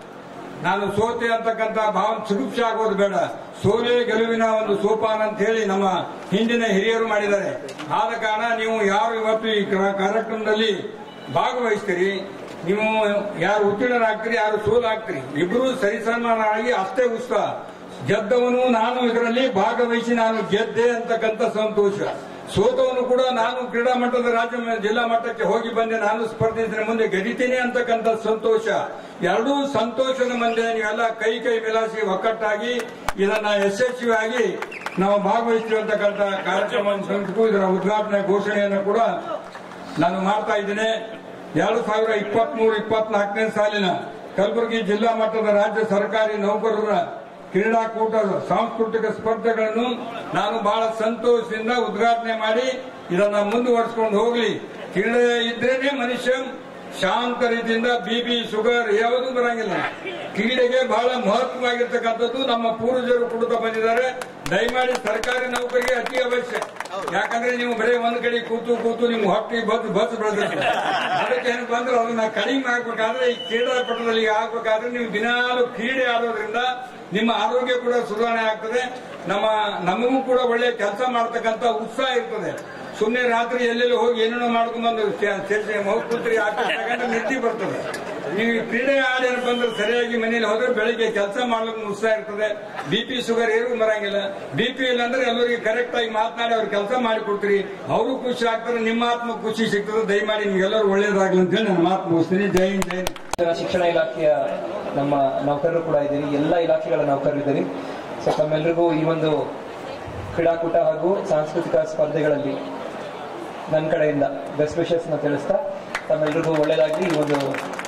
[SPEAKER 6] ನಾನು ಸೋತೆ ಅಂತಕ್ಕಂಥ ಭಾವನೆ ಚಿಗುಪ್ಸೆ ಆಗೋದು ಬೇಡ ಸೋಲೆ ಗೆಲುವಿನ ಒಂದು ಸೋಪಾನ ಅಂತ ಹೇಳಿ ನಮ್ಮ ಹಿಂದಿನ ಹಿರಿಯರು ಮಾಡಿದ್ದಾರೆ ಆದ ಕಾರಣ ನೀವು ಯಾರು ಇವತ್ತು ಈ ಕ- ಕಾರ್ಯಕ್ರಮದಲ್ಲಿ ಭಾಗವಹಿಸ್ತೀರಿ ನೀವು ಯಾರು ಉತ್ತೀರ್ಣರಾಗ್ತೀರಿ ಯಾರು ಸೋಲಾಗ್ತೀರಿ ಇಬ್ಬರು ಸರಿಸಮಾನರಾಗಿ ಅಷ್ಟೇ ಉತ್ಸಾಹ ಗೆದ್ದವನು ನಾನು ಇದರಲ್ಲಿ ಭಾಗವಹಿಸಿ ನಾನು ಗೆದ್ದೆ ಅಂತಕ್ಕಂಥ ಸಂತೋಷ ಸೋತವನು ಕೂಡ ನಾನು ಕ್ರೀಡಾ ಮಟ್ಟದ ರಾಜ್ಯ ಮ- ಜಿಲ್ಲಾ ಮಟ್ಟಕ್ಕೆ ಹೋಗಿ ಬಂದೆ ನಾನು ಸ್ಪರ್ಧಿಸಿದ ಮುಂದೆ ಗೆದಿತೀನಿ ಅಂತಕ್ಕಂಥ ಸಂತೋಷ ಎರಡೂ ಸಂತೋಷದ ಮುಂದೆ ನೀವೆಲ್ಲ ಕೈ ಕೈ ಮಿಲಾಸಿ ಒಕ್ಕಟ್ಟಾಗಿ ಇದನ್ನ ಯಶಸ್ವಿಯಾಗಿ ನಾವು ಭಾಗವಹಿಸ್ತೀವಿ ಅಂತಕ್ಕಂಥ ಕಾರ್ಯಕ್ರಮವನ್ನು ಸಂಘಟಿತು ಇದರ ಉದ್ಘಾಟನೆ ಘೋಷಣೆಯನ್ನು ಕೂಡ ನಾನು ಮಾಡ್ತಾ ಇದ್ದೇನೆ ಎರಡು ಸಾವಿರ ಇಪ್ಪತ್ಮೂರು ಇಪ್ಪತ್ನಾಲ್ಕನೇ ಸಾಲಿನ ಕಲಬುರಗಿ ಜಿಲ್ಲಾ ಮಟ್ಟದ ರಾಜ್ಯ ಸರ್ಕಾರಿ ನೌಕರರ ಕ್ರೀಡಾಕೂಟ ಸಾಂಸ್ಕೃತಿಕ ಸ್ಪರ್ಧೆಗಳನ್ನು ನಾನು ಬಹಳ ಸಂತೋಷದಿಂದ ಉದ್ಘಾಟನೆ ಮಾಡಿ ಇದನ್ನ ಮುಂದುವರಿಸಿಕೊಂಡು ಹೋಗ್ಲಿ ಕ್ರೀಡೆ ಇದ್ರೇನೆ ಮನುಷ್ಯ ಶಾಂತ ರೀತಿಯಿಂದ ಬಿಪಿ ಶುಗರ್ ಯಾವುದೂ ಬರಂಗಿಲ್ಲ ಕ್ರೀಡೆಗೆ ಬಹಳ ಮಹತ್ವವಾಗಿರ್ತಕ್ಕಂಥದ್ದು ನಮ್ಮ ಪೂರ್ವಜರು ಕೊಡುತ್ತಾ ಬಂದಿದ್ದಾರೆ ದಯಮಾಡಿ ಸರ್ಕಾರಿ ನೌಕರಿಗೆ ಅತಿ ಅವಶ್ಯ ಯಾಕಂದ್ರೆ ನೀವು ಬರೀ ಒಂದ್ ಕಡೆ ಕೂತು ಕೂತು ನಿಮ್ ಹೊಟ್ಟೆ ಬಸ್ ಬಸ್ ಬೆಳೆದಿರ್ತದೆ ಅದಕ್ಕೆ ಏನಪ್ಪಾ ಅಂದ್ರೆ ಅದನ್ನ ಕಡಿಮೆ ಆಗ್ಬೇಕಾದ್ರೆ ಈ ಕ್ರೀಡಾಪಟದಲ್ಲಿ ಆಗ್ಬೇಕಾದ್ರೆ ನೀವು ದಿನಾಲು ಕ್ರೀಡೆ ಆಡೋದ್ರಿಂದ ನಿಮ್ಮ ಆರೋಗ್ಯ ಕೂಡ ಸುಧಾರಣೆ ಆಗ್ತದೆ ನಮ್ಮ ನಮಗೂ ಕೂಡ ಒಳ್ಳೆ ಕೆಲಸ ಮಾಡ್ತಕ್ಕಂಥ ಉತ್ಸಾಹ ಇರ್ತದೆ ಸುಮ್ಮನೆ ರಾತ್ರಿ ಎಲ್ಲೆಲ್ಲಿ ಹೋಗಿ ಏನೇನೋ ಮಾಡ್ಕೊಂಡ್ಬಂದು ಮೌತ್ಪುತ್ರಿ ಹಾಕಿರ್ತಕ್ಕಂಥ ನಿದ್ದೆ ಬರ್ತದೆ ನೀವು ಈ ಕ್ರೀಡೆ ಆಡಿ ಏನಪ್ಪ ಅಂದ್ರೆ ಸರಿಯಾಗಿ ಮನೇಲಿ ಹೋದ್ರೆ ಬೆಳಿಗ್ಗೆ ಕೆಲಸ ಮಾಡ್ಲಿಕ್ಕೆ ಉತ್ಸಾಹ ಇರ್ತದೆ ಬಿ ಪಿ ಶುಗರ್ ಏನು ಬರಂಗಿಲ್ಲ ಬಿ ಪಿ ಇಲ್ಲ ಅಂದ್ರೆ ಎಲ್ಲರಿಗೆ ಕರೆಕ್ಟ್ ಆಗಿ ಮಾತನಾಡಿ ಅವ್ರ ಕೆಲಸ ಮಾಡಿ ಕೊಡ್ತೀರಿ ಅವರು ಖುಷಿ ಆಗ್ತಾರೆ ನಿಮ್ಮ ಆತ್ಮ ಖುಷಿ ಸಿಗ್ತದೆ ದಯಮಾಡಿ ನಿಮ್ಗೆಲ್ಲರೂ ಒಳ್ಳೇದಾಗ್ಲಿ ಅಂತ ಹೇಳಿ ನನ್ನ ಮಾತು ಮುಗಿಸ್ತೀನಿ ಜೈ ಹಿಂದ್ ಜೈ ಹಿಂದ್.
[SPEAKER 8] ಶಿಕ್ಷಣ ಇಲಾಖೆಯ ನಮ್ಮ ನೌಕರರು ಕೂಡ ಇದ್ದೀರಿ ಎಲ್ಲ ಇಲಾಖೆಗಳ ನೌಕರರು ಇದ್ದೀರಿ ಸೊ ತಮ್ಮೆಲ್ಲರಿಗೂ ಈ ಒಂದು ಕ್ರೀಡಾಕೂಟ ಹಾಗೂ ಸಾಂಸ್ಕೃತಿಕ ಸ್ಪರ್ಧೆಗಳಲ್ಲಿ ನನ್ನ ಕಡೆಯಿಂದ ಬೆಸ್ಟ್ ವಿಶಸ್ ನ ತಿಳಿಸ್ತಾ ತಮ್ಮೆಲ್ಲರಿಗೂ ಒಳ್ಳೆಯದಾಗಿ ಈ ಒಂದು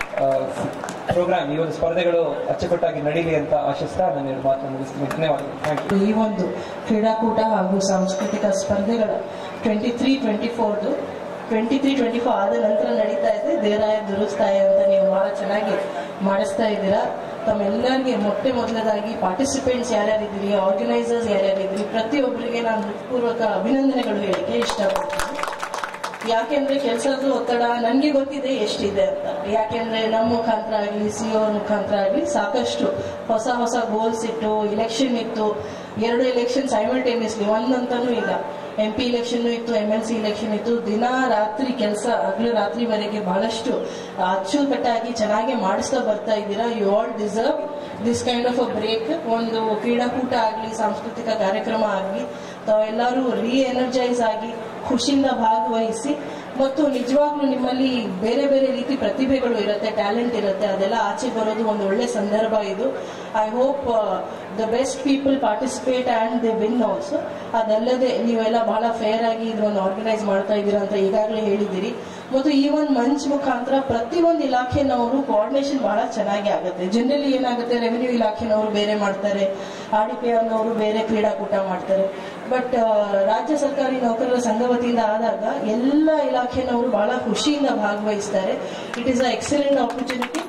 [SPEAKER 8] ಪ್ರೋಗ್ರಾಮ್ ಈ ಒಂದು ಸ್ಪರ್ಧೆಗಳು ಅಚ್ಚುಕಟ್ಟಾಗಿ ನಡೀಲಿ ಅಂತ ಆಶಿಸ್ತಾ ನಾನು ಎರಡು ಮಾತು ಮುಗಿಸ್ತೀನಿ ಧನ್ಯವಾದಗಳು ಥ್ಯಾಂಕ್ ಯು
[SPEAKER 9] ಈ ಒಂದು ಕ್ರೀಡಾಕೂಟ ಹಾಗೂ ಸಾಂಸ್ಕೃತಿಕ ಸ್ಪರ್ಧೆಗಳ ಟ್ವೆಂಟಿ ತ್ರೀ ಟ್ವೆಂಟಿ ಫೋರ್ದು ಟ್ವೆಂಟಿ ತ್ರೀ ಟ್ವೆಂಟಿ ಫೋರ್ ಆದ ನಂತರ ನಡೀತಾ ಇದೆ ದೇರಾಯ ದುರುಸ್ತಾಯ ಅಂತ ನೀವು ಬಹಳ ಚೆನ್ನಾಗಿ ಮಾಡಿಸ್ತಾ ಇದ್ದೀರಾ ತಮ್ಮೆಲ್ಲರಿಗೆ ಮೊಟ್ಟೆ ಮೊದಲದಾಗಿ ಪಾರ್ಟಿಸಿಪೆಂಟ್ಸ್ ಯಾರ್ಯಾರಿದ್ದೀರಿ ಆರ್ಗನೈಸರ್ಸ್ ಯಾರ್ಯಾರಿದ್ದೀರಿ ಪ್ರತಿಯೊಬ್ಬರಿಗೆ ನಾನು ಹೃತ್ಪೂರ್ವಕ ಅಭಿನಂದನೆಗಳು ಹೇಳಿಕೆ ಇಷ್ಟಪಡ್ತೀನಿ ಯಾಕೆಂದ್ರೆ ಕೆಲಸದ ಒತ್ತಡ ನನಗೆ ಗೊತ್ತಿದೆ ಎಷ್ಟಿದೆ ಅಂತ ಯಾಕೆಂದ್ರೆ ನಮ್ಮ ಮುಖಾಂತರ ಆಗಲಿ ಸಿಒ ಮುಖಾಂತರ ಆಗಲಿ ಸಾಕಷ್ಟು ಹೊಸ ಹೊಸ ಗೋಲ್ಸ್ ಇಟ್ಟು ಇಲೆಕ್ಷನ್ ಇತ್ತು ಎರಡು ಎಲೆಕ್ಷನ್ ಸೈಮಲ್ಟೇನಿಯಸ್ಲಿ ಒಂದಂತಾನೂ ಇಲ್ಲ ಎಂ ಪಿ ಇಲೆಕ್ಷನ್ ಇತ್ತು ಎಂ ಎಲ್ ಸಿ ಇಲೆಕ್ಷನ್ ಇತ್ತು ದಿನ ರಾತ್ರಿ ಕೆಲಸ ಹಗಲು ರಾತ್ರಿವರೆಗೆ ಬಹಳಷ್ಟು ಅಚ್ಚುಕಟ್ಟಾಗಿ ಚೆನ್ನಾಗಿ ಮಾಡಿಸ್ತಾ ಬರ್ತಾ ಇದ್ದೀರಾ you all deserve this kind of a break ಒಂದು ಕ್ರೀಡಾಕೂಟ ಆಗಲಿ ಸಾಂಸ್ಕೃತಿಕ ಕಾರ್ಯಕ್ರಮ ಆಗಲಿ ತಾವೆಲ್ಲರೂ ರೀ ಎನರ್ಜೈಸ್ ಆಗಿ ಖುಷಿಯಿಂದ ಭಾಗವಹಿಸಿ ಮತ್ತು ನಿಜವಾಗ್ಲೂ ನಿಮ್ಮಲ್ಲಿ ಬೇರೆ ಬೇರೆ ರೀತಿ ಪ್ರತಿಭೆಗಳು ಇರುತ್ತೆ ಟ್ಯಾಲೆಂಟ್ ಇರುತ್ತೆ ಅದೆಲ್ಲ ಆಚೆ ಬರೋದು ಒಂದು ಒಳ್ಳೆ ಸಂದರ್ಭ ಇದು I hope the best people participate and they win also ಅದಲ್ಲದೆ ನೀವೆಲ್ಲ ಬಹಳ ಫೇರ್ ಆಗಿ ಇದನ್ನು ಆರ್ಗನೈಸ್ ಮಾಡ್ತಾ ಇದ್ದೀರಾ ಅಂತ ಈಗಾಗಲೇ ಹೇಳಿದ್ದೀರಿ ಮತ್ತು ಈ ಒಂದು ಮಂಚ್ ಮುಖಾಂತರ ಪ್ರತಿಯೊಂದು ಇಲಾಖೆನವರು ಕೋಆರ್ಡಿನೇಷನ್ ಬಹಳ ಚೆನ್ನಾಗಿ ಆಗುತ್ತೆ ಜನರಲಿ ಏನಾಗುತ್ತೆ ರೆವಿನ್ಯೂ ಇಲಾಖೆನವರು ಬೇರೆ ಮಾಡ್ತಾರೆ ಆರ್ ಡಿ ಪಿ ಅನ್ನೋರು ಬೇರೆ ಕ್ರೀಡಾಕೂಟ ಮಾಡ್ತಾರೆ ಬಟ್ ರಾಜ್ಯ ಸರ್ಕಾರಿ ನೌಕರರ ಸಂಘ ವತಿಯಿಂದ ಆದಾಗ ಎಲ್ಲ ಇಲಾಖೆನವರು ಬಹಳ ಖುಷಿಯಿಂದ ಭಾಗವಹಿಸ್ತಾರೆ it is a excellent opportunity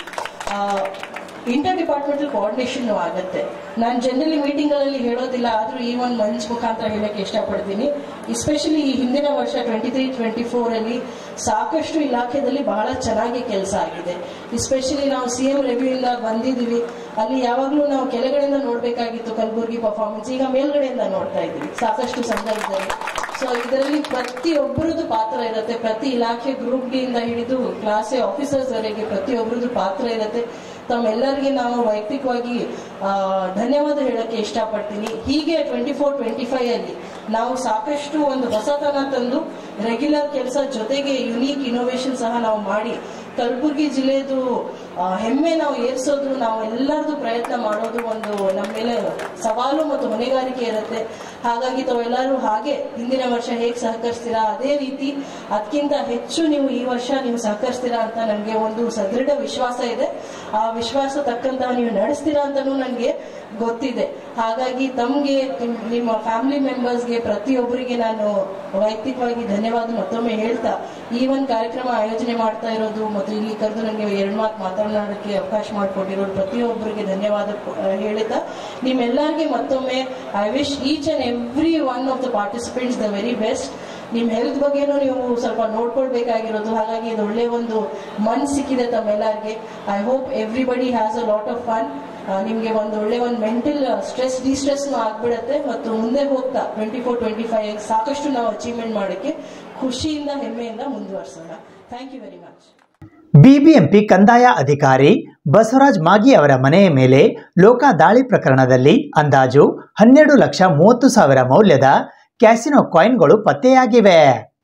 [SPEAKER 9] inter departmental coordination ಆಗುತ್ತೆ ನಾನು ಜನರಲಿ ಮೀಟಿಂಗ್ಗಳಲ್ಲಿ ಹೇಳೋದಿಲ್ಲ ಆದರೂ ಈ ಒಂದು ಮಂಚ್ ಮುಖಾಂತರ ಹೇಳಕ್ಕೆ ಇಷ್ಟಪಡ್ತೀನಿ ಎಸ್ಪೆಷಲಿ ಈ ಹಿಂದಿನ ವರ್ಷ ಟ್ವೆಂಟಿ ತ್ರೀ ಟ್ವೆಂಟಿ ಫೋರ್ ಅಲ್ಲಿ ಸಾಕಷ್ಟು ಇಲಾಖೆಯಲ್ಲಿ ಬಹಳ ಚೆನ್ನಾಗಿ ಕೆಲಸ ಆಗಿದೆ ಎಸ್ಪೆಷಲಿ ನಾವು ಸಿ ಎಂ ರೆವ್ಯೂಯಿಂದ ಬಂದಿದ್ದೀವಿ ಅಲ್ಲಿ ಯಾವಾಗಲೂ ನಾವು ಕೆಳಗಡೆಯಿಂದ ನೋಡಬೇಕಾಗಿತ್ತು ಕಲಬುರಗಿ ಪರ್ಫಾರ್ಮೆನ್ಸ್ ಈಗ ಮೇಲ್ಗಡೆಯಿಂದ ನೋಡ್ತಾ ಇದ್ದೀವಿ ಸಾಕಷ್ಟು ಸಂದರ್ಭದಲ್ಲಿ ಸೊ ಇದರಲ್ಲಿ ಪ್ರತಿಯೊಬ್ಬರದ್ದು ಪಾತ್ರ ಇರುತ್ತೆ ಪ್ರತಿ ಇಲಾಖೆ ಗ್ರೂಪ್ ಡಿ ಇಂದ ಹಿಡಿದು ಕ್ಲಾಸ್ ಆಫೀಸರ್ಸ್ ವರೆಗೆ ಪ್ರತಿಯೊಬ್ಬರದ್ದು ಪಾತ್ರ ಇರುತ್ತೆ ತಮ್ಮೆಲ್ಲರಿಗೆ ನಾವು ವೈಯಕ್ತಿಕವಾಗಿ ಆ, ಧನ್ಯವಾದ ಹೇಳಕ್ಕೆ ಇಷ್ಟಪಡ್ತೀನಿ ಹೀಗೆ ಟ್ವೆಂಟಿ ಫೋರ್ ಟ್ವೆಂಟಿ ಫೈವ್ ಅಲ್ಲಿ ನಾವು ಸಾಕಷ್ಟು ಒಂದು ಹೊಸತನ ತಂದು ರೆಗ್ಯುಲರ್ ಕೆಲಸ ಜೊತೆಗೆ ಯುನೀಕ್ ಇನೋವೇಷನ್ ಸಹ ನಾವು ಮಾಡಿ ಕಲಬುರಗಿ ಜಿಲ್ಲೆದು ಆ, ಹೆಮ್ಮೆ ನಾವು ಏರ್ಸೋದು ನಾವು ಎಲ್ಲರದು ಪ್ರಯತ್ನ ಮಾಡೋದು ಒಂದು ನಮ್ಮ ಮೇಲೆ ಸವಾಲು ಮತ್ತು ಹೊಣೆಗಾರಿಕೆ ಇರುತ್ತೆ ಹಾಗಾಗಿ ತಾವೆಲ್ಲರೂ ಹಾಗೆ ಹಿಂದಿನ ವರ್ಷ ಹೇಗೆ ಸಹಕರಿಸ್ತೀರಾ ಅದೇ ರೀತಿ ಅದಕ್ಕಿಂತ ಹೆಚ್ಚು ನೀವು ಈ ವರ್ಷ ನೀವು ಸಹಕರಿಸ್ತೀರಾ ಅಂತ ನನಗೆ ಒಂದು ಸದೃಢ ವಿಶ್ವಾಸ ಇದೆ ಆ ವಿಶ್ವಾಸ ತಕ್ಕಂತಹ ನೀವು ನಡೆಸ್ತೀರಾ ಅಂತಾನೂ ನನಗೆ ಗೊತ್ತಿದೆ ಹಾಗಾಗಿ ತಮಗೆ ನಿಮ್ಮ ಫ್ಯಾಮಿಲಿ ಮೆಂಬರ್ಸ್ಗೆ ಪ್ರತಿಯೊಬ್ಬರಿಗೆ ನಾನು ವೈಯಕ್ತಿಕವಾಗಿ ಧನ್ಯವಾದ ಮತ್ತೊಮ್ಮೆ ಹೇಳ್ತಾ ಈ ಒಂದು ಕಾರ್ಯಕ್ರಮ ಆಯೋಜನೆ ಮಾಡ್ತಾ ಇರೋದು ಮತ್ತು ಇಲ್ಲಿ ಕರೆದು ನನಗೆ ಎರಡು ಮಾತು ಮಾತನಾಡೋಕ್ಕೆ ಅವಕಾಶ ಮಾಡಿಕೊಟ್ಟಿರೋದು ಪ್ರತಿಯೊಬ್ಬರಿಗೆ ಧನ್ಯವಾದ ಕೊ- ಆ, ಹೇಳ್ತಾ ನಿಮ್ಮೆಲ್ಲರಿಗೆ ಮತ್ತೊಮ್ಮೆ I wish each and every one of the participants the very best ನಿಮ್ಮ ಹೆಲ್ತ್ ಬಗ್ಗೆನೂ ನೀವು ಸ್ವಲ್ಪ ನೋಡ್ಕೊಳ್ಬೇಕಾಗಿರೋದು ಹಾಗಾಗಿ ಇದು ಒಳ್ಳೆ ಒಂದು ಮನ್ ಸಿಕ್ಕಿದೆ ತಮ್ಮೆಲ್ಲರಿಗೆ I hope everybody has a lot of fun ನಿಮಗೆ ಒಂದು ಒಳ್ಳೆ ಒಂದು ಮೆಂಟಲ್ ಸ್ಟ್ರೆಸ್ ಡಿಸ್ಟ್ರೆಸ್ ಆಗ್ಬಿಡುತ್ತೆ ಮತ್ತು ಮುಂದೆ ಹೋಗ್ತಾ ಟ್ವೆಂಟಿ ಫೋರ್ ಟ್ವೆಂಟಿ ಫೈವ್ ಸಾಕಷ್ಟು ನಾವು ಅಚೀವ್ಮೆಂಟ್ ಮಾಡೋಕ್ಕೆ ಖುಷಿಯಿಂದ ಹೆಮ್ಮೆಯಿಂದ ಮುಂದುವರ್ಸೋಣ thank you very much
[SPEAKER 2] BBMP ಕಂದಾಯ ಅಧಿಕಾರಿ ಬಸವರಾಜ್ ಮಾಗಿ ಅವರ ಮನೆಯ ಮೇಲೆ ಲೋಕ ದಾಳಿ ಪ್ರಕರಣದಲ್ಲಿ ಅಂದಾಜು ಹನ್ನೆರಡು ಲಕ್ಷ ಮೂವತ್ತು ಸಾವಿರ ಮೌಲ್ಯದ ಕ್ಯಾಸಿನೋ ಕಾಯಿನ್ಗಳು ಪತ್ತೆಯಾಗಿವೆ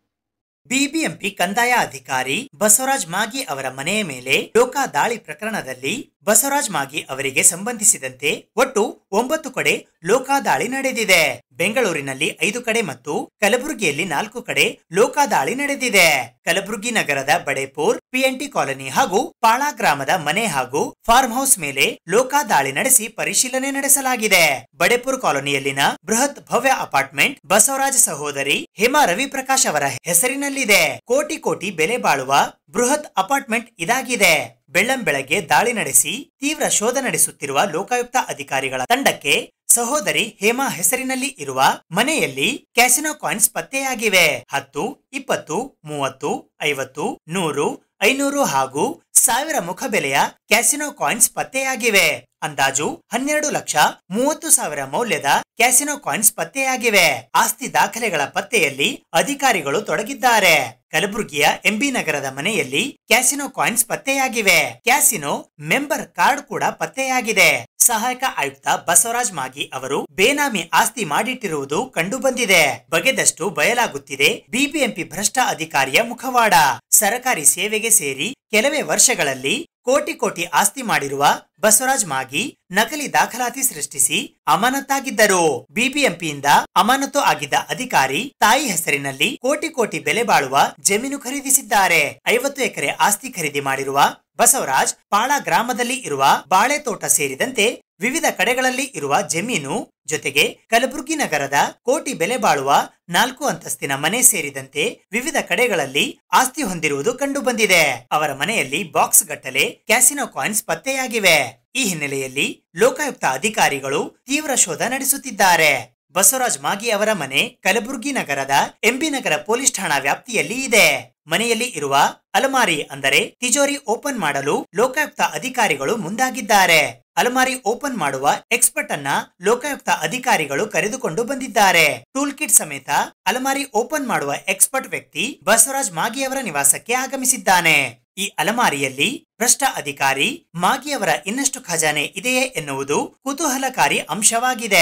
[SPEAKER 2] ಬಿಬಿಎಂಪಿ ಕಂದಾಯ ಅಧಿಕಾರಿ ಬಸವರಾಜ್ ಮಾಗಿ ಅವರ ಮನೆಯ ಮೇಲೆ ಲೋಕ ದಾಳಿ ಪ್ರಕರಣದಲ್ಲಿ ಬಸವರಾಜ್ ಮಾಗಿ ಅವರಿಗೆ ಸಂಬಂಧಿಸಿದಂತೆ ಒಟ್ಟು ಒಂಬತ್ತು ಕಡೆ ಲೋಕಾದಾಳಿ ನಡೆದಿದೆ ಬೆಂಗಳೂರಿನಲ್ಲಿ ಐದು ಕಡೆ ಮತ್ತು ಕಲಬುರಗಿಯಲ್ಲಿ ನಾಲ್ಕು ಕಡೆ ಲೋಕಾದಾಳಿ ನಡೆದಿದೆ ಕಲಬುರಗಿ ನಗರದ ಬಡೇಪುರ್ ಪಿಎನ್ಟಿ ಕಾಲನಿ ಹಾಗೂ ಪಾಳ ಗ್ರಾಮದ ಮನೆ ಹಾಗೂ ಫಾರ್ಮ್ ಹೌಸ್ ಮೇಲೆ ಲೋಕಾದಾಳಿ ನಡೆಸಿ ಪರಿಶೀಲನೆ ನಡೆಸಲಾಗಿದೆ ಬಡೇಪುರ್ ಕಾಲೋನಿಯಲ್ಲಿನ ಬೃಹತ್ ಭವ್ಯ ಅಪಾರ್ಟ್ಮೆಂಟ್ ಬಸವರಾಜ್ ಸಹೋದರಿ ಹೇಮಾ ರವಿಪ್ರಕಾಶ್ ಅವರ ಹೆಸರಿನಲ್ಲಿದೆ ಕೋಟಿ ಕೋಟಿ ಬೆಲೆ ಬಾಳುವ ಬೃಹತ್ ಅಪಾರ್ಟ್ಮೆಂಟ್ ಇದಾಗಿದೆ ಬೆಳ್ಳಂ ಬೆಳಗ್ಗೆ ದಾಳಿ ನಡೆಸಿ ತೀವ್ರ ಶೋಧ ನಡೆಸುತ್ತಿರುವ ಲೋಕಾಯುಕ್ತ ಅಧಿಕಾರಿಗಳ ತಂಡಕ್ಕೆ ಸಹೋದರಿ ಹೇಮಾ ಹೆಸರಿನಲ್ಲಿ ಇರುವ ಮನೆಯಲ್ಲಿ ಕ್ಯಾಸಿನೋ ಕಾಯಿನ್ಸ್ ಪತ್ತೆಯಾಗಿವೆ ಹತ್ತು ಇಪ್ಪತ್ತು ಮೂವತ್ತು ಐವತ್ತು ನೂರು ಐನೂರು ಹಾಗೂ ಸಾವಿರ ಮುಖಬೆಲೆಯ ಕ್ಯಾಸಿನೋ ಕಾಯಿನ್ಸ್ ಪತ್ತೆಯಾಗಿವೆ ಅಂದಾಜು ಹನ್ನೆರಡು ಲಕ್ಷ ಮೂವತ್ತು ಸಾವಿರ ಮೌಲ್ಯದ ಕ್ಯಾಸಿನೋ ಕಾಯಿನ್ಸ್ ಪತ್ತೆಯಾಗಿವೆ ಆಸ್ತಿ ದಾಖಲೆಗಳ ಪತ್ತೆಯಲ್ಲಿ ಅಧಿಕಾರಿಗಳು ತೊಡಗಿದ್ದಾರೆ ಕಲಬುರಗಿಯ ಎಂಬಿ ನಗರದ ಮನೆಯಲ್ಲಿ ಕ್ಯಾಸಿನೋ ಕಾಯಿನ್ಸ್ ಪತ್ತೆಯಾಗಿವೆ ಕ್ಯಾಸಿನೋ ಮೆಂಬರ್ ಕಾರ್ಡ್ ಕೂಡ ಪತ್ತೆಯಾಗಿದೆ ಸಹಾಯಕ ಆಯುಕ್ತ ಬಸವರಾಜ್ ಮಾಗಿ ಅವರು ಬೇನಾಮಿ ಆಸ್ತಿ ಮಾಡಿಟ್ಟಿರುವುದು ಕಂಡುಬಂದಿದೆ ಬಗೆದಷ್ಟು ಬಯಲಾಗುತ್ತಿದೆ ಬಿಬಿಎಂಪಿ ಭ್ರಷ್ಟ ಅಧಿಕಾರಿಯ ಮುಖವಾಡ ಸರಕಾರಿ ಸೇವೆಗೆ ಸೇರಿ ಕೆಲವೇ ವರ್ಷಗಳಲ್ಲಿ ಕೋಟಿ ಕೋಟಿ ಆಸ್ತಿ ಮಾಡಿರುವ ಬಸವರಾಜ್ ಮಾಗಿ ನಕಲಿ ದಾಖಲಾತಿ ಸೃಷ್ಟಿಸಿ ಅಮಾನತಾಗಿದ್ದರು ಬಿಬಿಎಂಪಿಯಿಂದ ಅಮಾನತು ಆಗಿದ್ದ ಅಧಿಕಾರಿ ತಾಯಿ ಹೆಸರಿನಲ್ಲಿ ಕೋಟಿ ಕೋಟಿ ಬೆಲೆ ಬಾಳುವ ಜಮೀನು ಖರೀದಿಸಿದ್ದಾರೆ ಐವತ್ತು ಎಕರೆ ಆಸ್ತಿ ಖರೀದಿ ಮಾಡಿರುವ ಬಸವರಾಜ್ ಪಾಳ ಗ್ರಾಮದಲ್ಲಿ ಇರುವ ಬಾಳೆ ತೋಟ ಸೇರಿದಂತೆ ವಿವಿಧ ಕಡೆಗಳಲ್ಲಿ ಇರುವ ಜಮೀನು ಜೊತೆಗೆ ಕಲಬುರಗಿ ನಗರದ ಕೋಟಿ ಬೆಲೆ ಬಾಳುವ ನಾಲ್ಕು ಅಂತಸ್ತಿನ ಮನೆ ಸೇರಿದಂತೆ ವಿವಿಧ ಕಡೆಗಳಲ್ಲಿ ಆಸ್ತಿ ಹೊಂದಿರುವುದು ಕಂಡುಬಂದಿದೆ ಅವರ ಮನೆಯಲ್ಲಿ ಬಾಕ್ಸ್ ಗಟ್ಟಲೆ ಕ್ಯಾಸಿನೋ ಕಾಯಿನ್ಸ್ ಪತ್ತೆಯಾಗಿವೆ ಈ ಹಿನ್ನೆಲೆಯಲ್ಲಿ ಲೋಕಾಯುಕ್ತ ಅಧಿಕಾರಿಗಳು ತೀವ್ರ ಶೋಧ ನಡೆಸುತ್ತಿದ್ದಾರೆ ಬಸವರಾಜ್ ಮಾಗಿ ಅವರ ಮನೆ ಕಲಬುರಗಿ ನಗರದ ಎಂಬಿ ನಗರ ಪೊಲೀಸ್ ಠಾಣಾ ವ್ಯಾಪ್ತಿಯಲ್ಲಿ ಇದೆ ಮನೆಯಲ್ಲಿ ಇರುವ ಅಲಮಾರಿ ಅಂದರೆ ತಿಜೋರಿ ಓಪನ್ ಮಾಡಲು ಲೋಕಾಯುಕ್ತ ಅಧಿಕಾರಿಗಳು ಮುಂದಾಗಿದ್ದಾರೆ ಅಲಮಾರಿ ಓಪನ್ ಮಾಡುವ ಎಕ್ಸ್ಪರ್ಟ್ ಅನ್ನ ಲೋಕಾಯುಕ್ತ ಅಧಿಕಾರಿಗಳು ಕರೆದುಕೊಂಡು ಬಂದಿದ್ದಾರೆ ಟೂಲ್ ಕಿಟ್ ಸಮೇತ ಅಲಮಾರಿ ಓಪನ್ ಮಾಡುವ ಎಕ್ಸ್ಪರ್ಟ್ ವ್ಯಕ್ತಿ ಬಸವರಾಜ್ ಮಾಗಿ ಅವರ ನಿವಾಸಕ್ಕೆ ಆಗಮಿಸಿದ್ದಾನೆ ಈ ಅಲಮಾರಿಯಲ್ಲಿ ಭ್ರಷ್ಟ ಅಧಿಕಾರಿ ಮಾಗಿ ಅವರ ಇನ್ನಷ್ಟು ಖಜಾನೆ ಇದೆಯೇ ಎನ್ನುವುದು ಕುತೂಹಲಕಾರಿ ಅಂಶವಾಗಿದೆ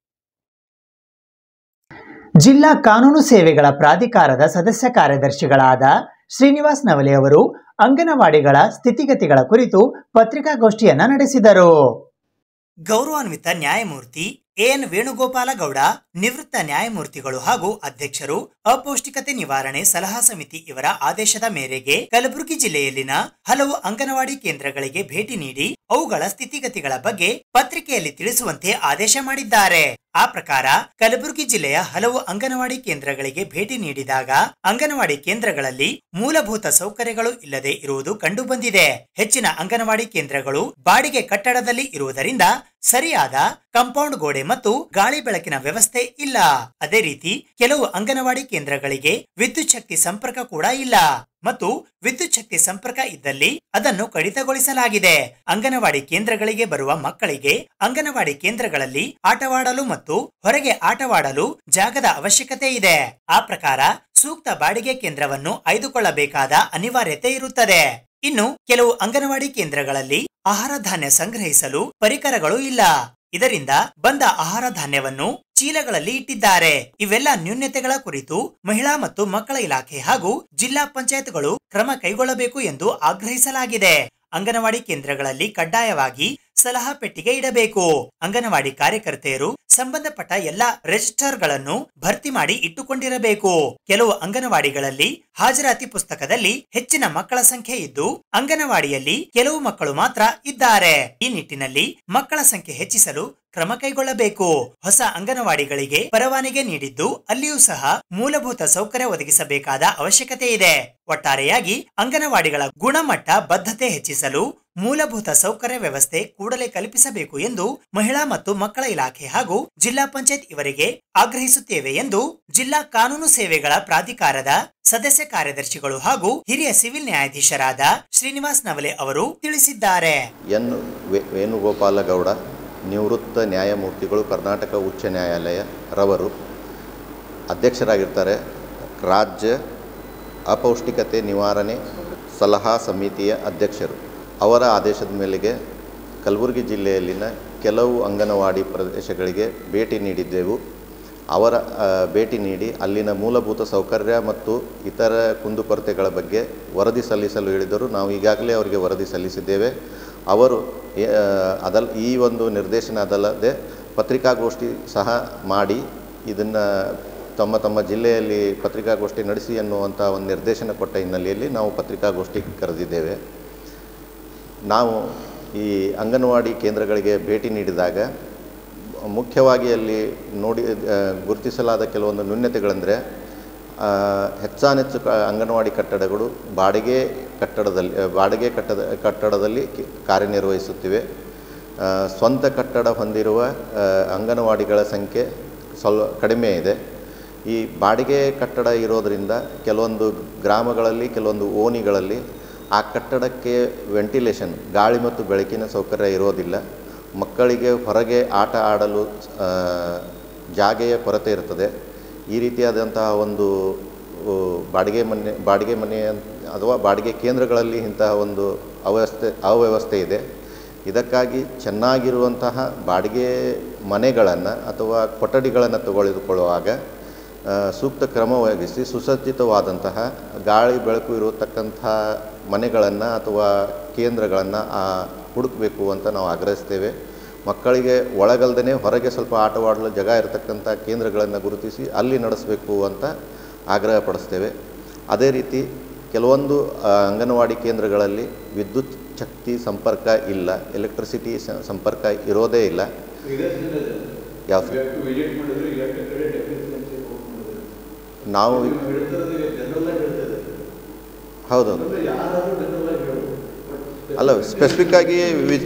[SPEAKER 2] ಜಿಲ್ಲಾ ಕಾನೂನು ಸೇವೆಗಳ ಪ್ರಾಧಿಕಾರದ ಸದಸ್ಯ ಕಾರ್ಯದರ್ಶಿಗಳಾದ ಶ್ರೀನಿವಾಸ್ ನವಲೆ ಅವರು ಅಂಗನವಾಡಿಗಳ ಸ್ಥಿತಿಗತಿಗಳ ಕುರಿತು ಪತ್ರಿಕಾಗೋಷ್ಠಿಯನ್ನ ನಡೆಸಿದರು ಗೌರವಾನ್ವಿತ ನ್ಯಾಯಮೂರ್ತಿ ಎಎನ್ ವೇಣುಗೋಪಾಲ ಗೌಡ ನಿವೃತ್ತ ನ್ಯಾಯಮೂರ್ತಿಗಳು ಹಾಗೂ ಅಧ್ಯಕ್ಷರು ಅಪೌಷ್ಟಿಕತೆ ನಿವಾರಣೆ ಸಲಹಾ ಸಮಿತಿ ಇವರ ಆದೇಶದ ಮೇರೆಗೆ ಕಲಬುರಗಿ ಜಿಲ್ಲೆಯಲ್ಲಿನ ಹಲವು ಅಂಗನವಾಡಿ ಕೇಂದ್ರಗಳಿಗೆ ಭೇಟಿ ನೀಡಿ ಅವುಗಳ ಸ್ಥಿತಿಗತಿಗಳ ಬಗ್ಗೆ ಪತ್ರಿಕೆಯಲ್ಲಿ ತಿಳಿಸುವಂತೆ ಆದೇಶ ಮಾಡಿದ್ದಾರೆ ಆ ಪ್ರಕಾರ ಕಲಬುರಗಿ ಜಿಲ್ಲೆಯ ಹಲವು ಅಂಗನವಾಡಿ ಕೇಂದ್ರಗಳಿಗೆ ಭೇಟಿ ನೀಡಿದಾಗ ಅಂಗನವಾಡಿ ಕೇಂದ್ರಗಳಲ್ಲಿ ಮೂಲಭೂತ ಸೌಕರ್ಯಗಳು ಇಲ್ಲದೆ ಇರುವುದು ಕಂಡುಬಂದಿದೆ ಹೆಚ್ಚಿನ ಅಂಗನವಾಡಿ ಕೇಂದ್ರಗಳು ಬಾಡಿಗೆ ಕಟ್ಟಡದಲ್ಲಿ ಇರುವುದರಿಂದ ಸರಿಯಾದ ಕಾಂಪೌಂಡ್ ಗೋಡೆ ಮತ್ತು ಗಾಳಿ ಬೆಳಕಿನ ವ್ಯವಸ್ಥೆ ಇಲ್ಲ ಅದೇ ರೀತಿ ಕೆಲವು ಅಂಗನವಾಡಿ ಕೇಂದ್ರಗಳಿಗೆ ವಿದ್ಯುತ್ ಶಕ್ತಿ ಸಂಪರ್ಕ ಕೂಡ ಇಲ್ಲ ಮತ್ತು ವಿದ್ಯುತ್ ಶಕ್ತಿ ಸಂಪರ್ಕ ಇದ್ದಲ್ಲಿ ಅದನ್ನು ಕಡಿತಗೊಳಿಸಲಾಗಿದೆ ಅಂಗನವಾಡಿ ಕೇಂದ್ರಗಳಿಗೆ ಬರುವ ಮಕ್ಕಳಿಗೆ ಅಂಗನವಾಡಿ ಕೇಂದ್ರಗಳಲ್ಲಿ ಆಟವಾಡಲು ಮತ್ತು ಹೊರಗೆ ಆಟವಾಡಲು ಜಾಗದ ಅವಶ್ಯಕತೆ ಇದೆ ಆ ಪ್ರಕಾರ ಸೂಕ್ತ ಬಾಡಿಗೆ ಕೇಂದ್ರವನ್ನು ಆಯ್ದುಕೊಳ್ಳಬೇಕಾದ ಅನಿವಾರ್ಯತೆ ಇರುತ್ತದೆ ಇನ್ನು ಕೆಲವು ಅಂಗನವಾಡಿ ಕೇಂದ್ರಗಳಲ್ಲಿ ಆಹಾರ ಧಾನ್ಯ ಸಂಗ್ರಹಿಸಲು ಪರಿಕರಗಳು ಇಲ್ಲ ಇದರಿಂದ ಬಂದ ಆಹಾರ ಧಾನ್ಯವನ್ನು ಚೀಲಗಳಲ್ಲಿ ಇಟ್ಟಿದ್ದಾರೆ ಇವೆಲ್ಲ ನ್ಯೂನ್ಯತೆಗಳ ಕುರಿತು ಮಹಿಳಾ ಮತ್ತು ಮಕ್ಕಳ ಇಲಾಖೆ ಹಾಗೂ ಜಿಲ್ಲಾ ಪಂಚಾಯತ್ಗಳು ಕ್ರಮ ಕೈಗೊಳ್ಳಬೇಕು ಎಂದು ಆಗ್ರಹಿಸಲಾಗಿದೆ ಅಂಗನವಾಡಿ ಕೇಂದ್ರಗಳಲ್ಲಿ ಕಡ್ಡಾಯವಾಗಿ ಸಲಹಾ ಪೆಟ್ಟಿಗೆ ಇಡಬೇಕು ಅಂಗನವಾಡಿ ಕಾರ್ಯಕರ್ತೆಯರು ಸಂಬಂಧಪಟ್ಟ ಎಲ್ಲ ರಿಜಿಸ್ಟರ್ಗಳನ್ನು ಭರ್ತಿ ಮಾಡಿ ಇಟ್ಟುಕೊಂಡಿರಬೇಕು ಕೆಲವು ಅಂಗನವಾಡಿಗಳಲ್ಲಿ ಹಾಜರಾತಿ ಪುಸ್ತಕದಲ್ಲಿ ಹೆಚ್ಚಿನ ಮಕ್ಕಳ ಸಂಖ್ಯೆ ಇದ್ದು ಅಂಗನವಾಡಿಯಲ್ಲಿ ಕೆಲವು ಮಕ್ಕಳು ಮಾತ್ರ ಇದ್ದಾರೆ ಈ ನಿಟ್ಟಿನಲ್ಲಿ ಮಕ್ಕಳ ಸಂಖ್ಯೆ ಹೆಚ್ಚಿಸಲು ಕ್ರಮ ಕೈಗೊಳ್ಳಬೇಕು ಹೊಸ ಅಂಗನವಾಡಿಗಳಿಗೆ ಪರವಾನಗಿ ನೀಡಿದ್ದು ಅಲ್ಲಿಯೂ ಸಹ ಮೂಲಭೂತ ಸೌಕರ್ಯ ಒದಗಿಸಬೇಕಾದ ಅವಶ್ಯಕತೆ ಇದೆ ಒಟ್ಟಾರೆಯಾಗಿ ಅಂಗನವಾಡಿಗಳ ಗುಣಮಟ್ಟ ಬದ್ಧತೆ ಹೆಚ್ಚಿಸಲು ಮೂಲಭೂತ ಸೌಕರ್ಯ ವ್ಯವಸ್ಥೆ ಕೂಡಲೇ ಕಲ್ಪಿಸಬೇಕು ಎಂದು ಮಹಿಳಾ ಮತ್ತು ಮಕ್ಕಳ ಇಲಾಖೆ ಹಾಗೂ ಜಿಲ್ಲಾ ಪಂಚಾಯತ್ ಇವರಿಗೆ ಆಗ್ರಹಿಸುತ್ತೇವೆ ಎಂದು ಜಿಲ್ಲಾ ಕಾನೂನು ಸೇವೆಗಳ ಪ್ರಾಧಿಕಾರದ ಸದಸ್ಯ ಕಾರ್ಯದರ್ಶಿಗಳು ಹಾಗೂ ಹಿರಿಯ ಸಿವಿಲ್ ನ್ಯಾಯಾಧೀಶರಾದ ಶ್ರೀನಿವಾಸ್ ನವಲೆ ಅವರು ತಿಳಿಸಿದ್ದಾರೆ
[SPEAKER 10] ಎನ್ ವೆ ವೇಣುಗೋಪಾಲ ಗೌಡ ನಿವೃತ್ತ ನ್ಯಾಯಮೂರ್ತಿಗಳು ಕರ್ನಾಟಕ ಉಚ್ಚ ನ್ಯಾಯಾಲಯ ರವರು ಅಧ್ಯಕ್ಷರಾಗಿರ್ತಾರೆ ರಾಜ್ಯ ಅಪೌಷ್ಟಿಕತೆ ನಿವಾರಣೆ ಸಲಹಾ ಸಮಿತಿಯ ಅಧ್ಯಕ್ಷರು ಅವರ ಆದೇಶದ ಮೇಲೆಗೆ ಕಲಬುರಗಿ ಜಿಲ್ಲೆಯಲ್ಲಿನ ಕೆಲವು ಅಂಗನವಾಡಿ ಪ್ರದೇಶಗಳಿಗೆ ಭೇಟಿ ನೀಡಿದ್ದೆವು ಅವರ ಆ, ಭೇಟಿ ನೀಡಿ ಅಲ್ಲಿನ ಮೂಲಭೂತ ಸೌಕರ್ಯ ಮತ್ತು ಇತರ ಕುಂದುಕೊರತೆಗಳ ಬಗ್ಗೆ ವರದಿ ಸಲ್ಲಿಸಲು ಹೇಳಿದರು ನಾವು ಈಗಾಗಲೇ ಅವರಿಗೆ ವರದಿ ಸಲ್ಲಿಸಿದ್ದೇವೆ ಅವರು ಏ- ಆ, ಅದಲ್ ಈ ಒಂದು ನಿರ್ದೇಶನ ಅದಲ್ಲದೆ ಪತ್ರಿಕಾಗೋಷ್ಠಿ ಸಹ ಮಾಡಿ ಇದನ್ನು ತಮ್ಮ ತಮ್ಮ ಜಿಲ್ಲೆಯಲ್ಲಿ ಪತ್ರಿಕಾಗೋಷ್ಠಿ ನಡೆಸಿ ಅನ್ನುವಂಥ ಒಂದು ನಿರ್ದೇಶನ ಕೊಟ್ಟ ಹಿನ್ನೆಲೆಯಲ್ಲಿ ನಾವು ಪತ್ರಿಕಾಗೋಷ್ಠಿ ಕರೆದಿದ್ದೇವೆ ನಾವು ಈ ಅಂಗನವಾಡಿ ಕೇಂದ್ರಗಳಿಗೆ ಭೇಟಿ ನೀಡಿದಾಗ ಮುಖ್ಯವಾಗಿ ಅಲ್ಲಿ ನೋಡಿ ಆ, ಗುರುತಿಸಲಾದ ಕೆಲವೊಂದು ನ್ಯೂನ್ಯತೆಗಳೆಂದರೆ ಆ, ಹೆಚ್ಚಾನೆಚ್ಚು ಕ ಅಂಗನವಾಡಿ ಕಟ್ಟಡಗಳು ಬಾಡಿಗೆ ಕಟ್ಟಡದಲ್ಲಿ ಆ, ಬಾಡಿಗೆ ಕಟ್ಟಡ ಕಟ್ಟಡದಲ್ಲಿ ಕಿ- ಕಾರ್ಯನಿರ್ವಹಿಸುತ್ತಿವೆ ಆ, ಸ್ವಂತ ಕಟ್ಟಡ ಹೊಂದಿರುವ ಆ, ಅಂಗನವಾಡಿಗಳ ಸಂಖ್ಯೆ ಸ್ವಲ್ಪ ಕಡಿಮೆ ಇದೆ ಈ ಬಾಡಿಗೆ ಕಟ್ಟಡ ಇರೋದರಿಂದ ಕೆಲವೊಂದು ಗ್ರಾಮಗಳಲ್ಲಿ ಕೆಲವೊಂದು ಓಣಿಗಳಲ್ಲಿ ಆ ಕಟ್ಟಡಕ್ಕೆ ವೆಂಟಿಲೇಷನ್ ಗಾಳಿ ಮತ್ತು ಬೆಳಕಿನ ಸೌಕರ್ಯ ಇರೋದಿಲ್ಲ ಮಕ್ಕಳಿಗೆ ಹೊರಗೆ ಆಟ ಆಡಲು ಆ, ಜಾಗೆಯ ಕೊರತೆ ಇರ್ತದೆ ಈ ರೀತಿಯಾದಂತಹ ಒಂದು ಉ, ಬಾಡಿಗೆ ಮನೆ ಬಾಡಿಗೆ ಮನೆ ಅಥವಾ ಬಾಡಿಗೆ ಕೇಂದ್ರಗಳಲ್ಲಿ ಇಂತಹ ಒಂದು ಅವ್ಯವಸ್ಥೆ ಅವ್ಯವಸ್ಥೆ ಇದೆ ಇದಕ್ಕಾಗಿ ಚೆನ್ನಾಗಿರುವಂತಹ ಬಾಡಿಗೆ ಮನೆಗಳನ್ನು ಅಥವಾ ಕೊಠಡಿಗಳನ್ನು ತಗೊಳಿದುಕೊಳ್ಳುವಾಗ ಆ, ಸೂಕ್ತ ಕ್ರಮ ವಹಿಸಿ ಸುಸಜ್ಜಿತವಾದಂತಹ ಗಾಳಿ ಬೆಳಕು ಇರತಕ್ಕಂಥ ಮನೆಗಳನ್ನು ಅಥವಾ ಕೇಂದ್ರಗಳನ್ನು ಹುಡುಕಬೇಕು ಅಂತ ನಾವು ಆಗ್ರಹಿಸ್ತೇವೆ ಮಕ್ಕಳಿಗೆ ಒಳಗಲ್ದೇ ಹೊರಗೆ ಸ್ವಲ್ಪ ಆಟವಾಡಲು ಜಾಗ ಇರತಕ್ಕಂಥ ಕೇಂದ್ರಗಳನ್ನು ಗುರುತಿಸಿ ಅಲ್ಲಿ ನಡೆಸಬೇಕು ಅಂತ ಆಗ್ರಹ ಪಡಿಸ್ತೇವೆ ಅದೇ ರೀತಿ ಕೆಲವೊಂದು ಆ, ಅಂಗನವಾಡಿ ಕೇಂದ್ರಗಳಲ್ಲಿ ವಿದ್ಯುತ್ ಶಕ್ತಿ ಸಂಪರ್ಕ ಇಲ್ಲ ಎಲೆಕ್ಟ್ರಿಸಿಟಿ ಸ- ಸಂಪರ್ಕ ಇರೋದೇ ಇಲ್ಲ ಯಾವ ನಾವು ಹೌದು ಅಲ್ಲ ಸ್ಪೆಸಿಫಿಕ್ ಆಗಿ ವಿ-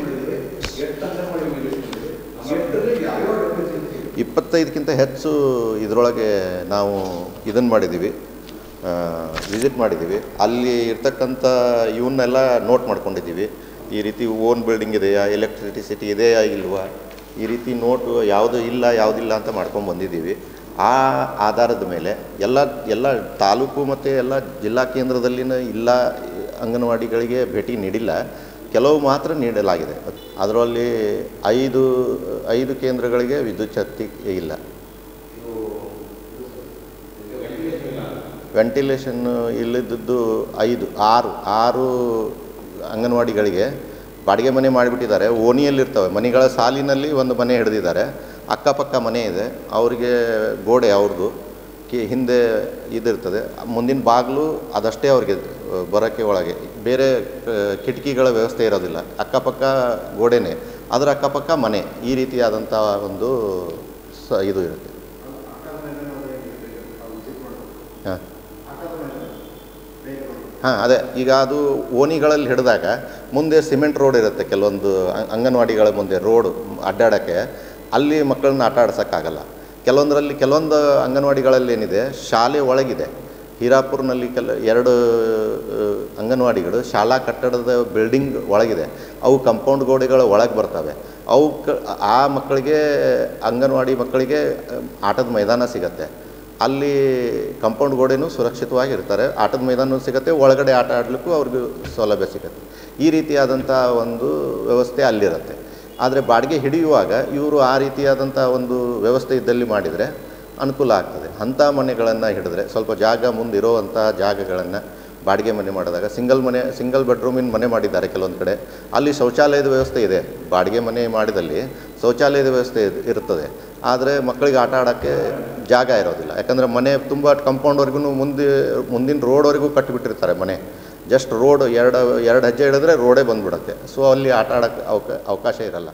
[SPEAKER 10] ಇಪ್ಪತ್ತೈದಕ್ಕಿಂತ ಹೆಚ್ಚು ಇದರೊಳಗೆ ನಾವು ಇದನ್ನು ಮಾಡಿದ್ದೀವಿ ವಿಸಿಟ್ ಮಾಡಿದ್ದೀವಿ ಅಲ್ಲಿ ಇರ್ತಕ್ಕಂಥ ಇವನ್ನೆಲ್ಲ ನೋಟ್ ಮಾಡ್ಕೊಂಡಿದ್ದೀವಿ ಈ ರೀತಿ ಓನ್ ಬಿಲ್ಡಿಂಗ್ ಇದೆಯಾ ಎಲೆಕ್ಟ್ರಿಸಿಟಿ ಇದೆಯಾ ಇಲ್ವಾ ಈ ರೀತಿ ನೋಟು ಯಾವುದು ಇಲ್ಲ ಯಾವುದಿಲ್ಲ ಅಂತ ಮಾಡ್ಕೊಂಡು ಬಂದಿದ್ದೀವಿ ಆ ಆಧಾರದ ಮೇಲೆ ಎಲ್ಲ ಎಲ್ಲ ತಾಲೂಕು ಮತ್ತು ಎಲ್ಲ ಜಿಲ್ಲಾ ಕೇಂದ್ರದಲ್ಲಿನ ಇಲ್ಲ ಅಂಗನವಾಡಿಗಳಿಗೆ ಭೇಟಿ ನೀಡಿಲ್ಲ ಕೆಲವು ಮಾತ್ರ ನೀಡಲಾಗಿದೆ ಅದರಲ್ಲಿ ಐದು ಐದು ಕೇಂದ್ರಗಳಿಗೆ ವಿದ್ಯುತ್ ಶಕ್ತಿ ಇಲ್ಲ ವೆಂಟಿಲೇಷನ್ ಇಲ್ಲದಿದ್ದು ಐದು ಆರು ಆರು ಅಂಗನವಾಡಿಗಳಿಗೆ ಬಾಡಿಗೆ ಮನೆ ಮಾಡಿಬಿಟ್ಟಿದ್ದಾರೆ ಓಣಿಯಲ್ಲಿರ್ತವೆ ಮನೆಗಳ ಸಾಲಿನಲ್ಲಿ ಒಂದು ಮನೆ ಹಿಡಿದಿದ್ದಾರೆ ಅಕ್ಕಪಕ್ಕ ಮನೆ ಇದೆ ಅವರಿಗೆ ಗೋಡೆ ಅವ್ರದ್ದು ಕಿ ಹಿಂದೆ ಇದಿರ್ತದೆ ಮುಂದಿನ ಬಾಗಿಲು ಅದಷ್ಟೇ ಅವ್ರಿಗೆ ಆ, ಬರೋಕ್ಕೆ ಒಳಗೆ ಬೇರೆ ಆ, ಕಿಟಕಿಗಳ ವ್ಯವಸ್ಥೆ ಇರೋದಿಲ್ಲ ಅಕ್ಕಪಕ್ಕ ಗೋಡೆನೇ ಅದರ ಅಕ್ಕಪಕ್ಕ ಮನೆ ಈ ರೀತಿಯಾದಂಥ ಒಂದು ಸ ಇದು ಇರುತ್ತೆ ಹಾಂ ಹಾಂ ಅದೇ ಈಗ ಅದು ಓಣಿಗಳಲ್ಲಿ ಹಿಡಿದಾಗ ಮುಂದೆ ಸಿಮೆಂಟ್ ರೋಡ್ ಇರುತ್ತೆ ಕೆಲವೊಂದು ಅಂ- ಅಂಗನವಾಡಿಗಳ ಮುಂದೆ ರೋಡು ಅಡ್ಡಾಡೋಕ್ಕೆ ಅಲ್ಲಿ ಮಕ್ಕಳನ್ನ ಆಟ ಆಡ್ಸೋಕ್ಕಾಗಲ್ಲ ಕೆಲವೊಂದರಲ್ಲಿ ಕೆಲವೊಂದು ಅಂಗನವಾಡಿಗಳಲ್ಲಿ ಏನಿದೆ ಶಾಲೆ ಒಳಗಿದೆ ಹೀರಾಪುರ್ನಲ್ಲಿ ಕೆಲ ಎರಡು ಆ, ಅಂಗನವಾಡಿಗಳು ಶಾಲಾ ಕಟ್ಟಡದ ಬಿಲ್ಡಿಂಗ್ ಒಳಗಿದೆ ಅವು ಕಂಪೌಂಡ್ ಗೋಡೆಗಳ ಒಳಗೆ ಬರ್ತವೆ ಅವು ಕ ಆ ಮಕ್ಕಳಿಗೆ ಅಂಗನವಾಡಿ ಮಕ್ಕಳಿಗೆ ಆ, ಆಟದ ಮೈದಾನ ಸಿಗತ್ತೆ ಅಲ್ಲಿ ಕಂಪೌಂಡ್ ಗೋಡೆನೂ ಸುರಕ್ಷಿತವಾಗಿ ಇರ್ತಾರೆ ಆಟದ ಮೈದಾನ ಸಿಗುತ್ತೆ ಒಳಗಡೆ ಆಟ ಆಡಲಿಕ್ಕೂ ಅವ್ರಿಗೂ ಸೌಲಭ್ಯ ಸಿಗುತ್ತೆ ಈ ರೀತಿಯಾದಂಥ ಒಂದು ವ್ಯವಸ್ಥೆ ಅಲ್ಲಿರುತ್ತೆ ಆದರೆ ಬಾಡಿಗೆ ಹಿಡಿಯುವಾಗ ಇವರು ಆ ರೀತಿಯಾದಂಥ ಒಂದು ವ್ಯವಸ್ಥೆ ಇದ್ದಲ್ಲಿ ಮಾಡಿದರೆ ಅನುಕೂಲ ಆಗ್ತದೆ ಅಂಥ ಮನೆಗಳನ್ನು ಹಿಡಿದ್ರೆ ಸ್ವಲ್ಪ ಜಾಗ ಮುಂದಿರೋವಂಥ ಜಾಗಗಳನ್ನು ಬಾಡಿಗೆ ಮನೆ ಮಾಡಿದಾಗ ಸಿಂಗಲ್ ಮನೆ ಸಿಂಗಲ್ ಬೆಡ್ರೂಮಿನ ಮನೆ ಮಾಡಿದ್ದಾರೆ ಕೆಲವೊಂದು ಕಡೆ ಅಲ್ಲಿ ಶೌಚಾಲಯದ ವ್ಯವಸ್ಥೆ ಇದೆ ಬಾಡಿಗೆ ಮನೆ ಮಾಡಿದಲ್ಲಿ ಶೌಚಾಲಯದ ವ್ಯವಸ್ಥೆ ಇದ್- ಇರ್ತದೆ ಆದರೆ ಮಕ್ಕಳಿಗೆ ಆಟ ಆಡೋಕ್ಕೆ ಜಾಗ ಇರೋದಿಲ್ಲ ಯಾಕಂದರೆ ಮನೆ ತುಂಬ ಕಂಪೌಂಡ್ವರೆಗೂ ಮುಂದೆ ಮುಂದಿನ ರೋಡ್ವರೆಗೂ ಕಟ್ಟಿಬಿಟ್ಟಿರ್ತಾರೆ ಮನೆ ಜಸ್ಟ್ ರೋಡ್ ಎರಡು ಎರಡು ಹೆಜ್ಜೆ ಹಿಡಿದ್ರೆ ರೋಡೇ ಬಂದ್ಬಿಡುತ್ತೆ ಸೊ ಅಲ್ಲಿ ಆಟ ಆಡೋಕ್ಕೆ ಅವಕ ಅವಕಾಶ ಇರಲ್ಲ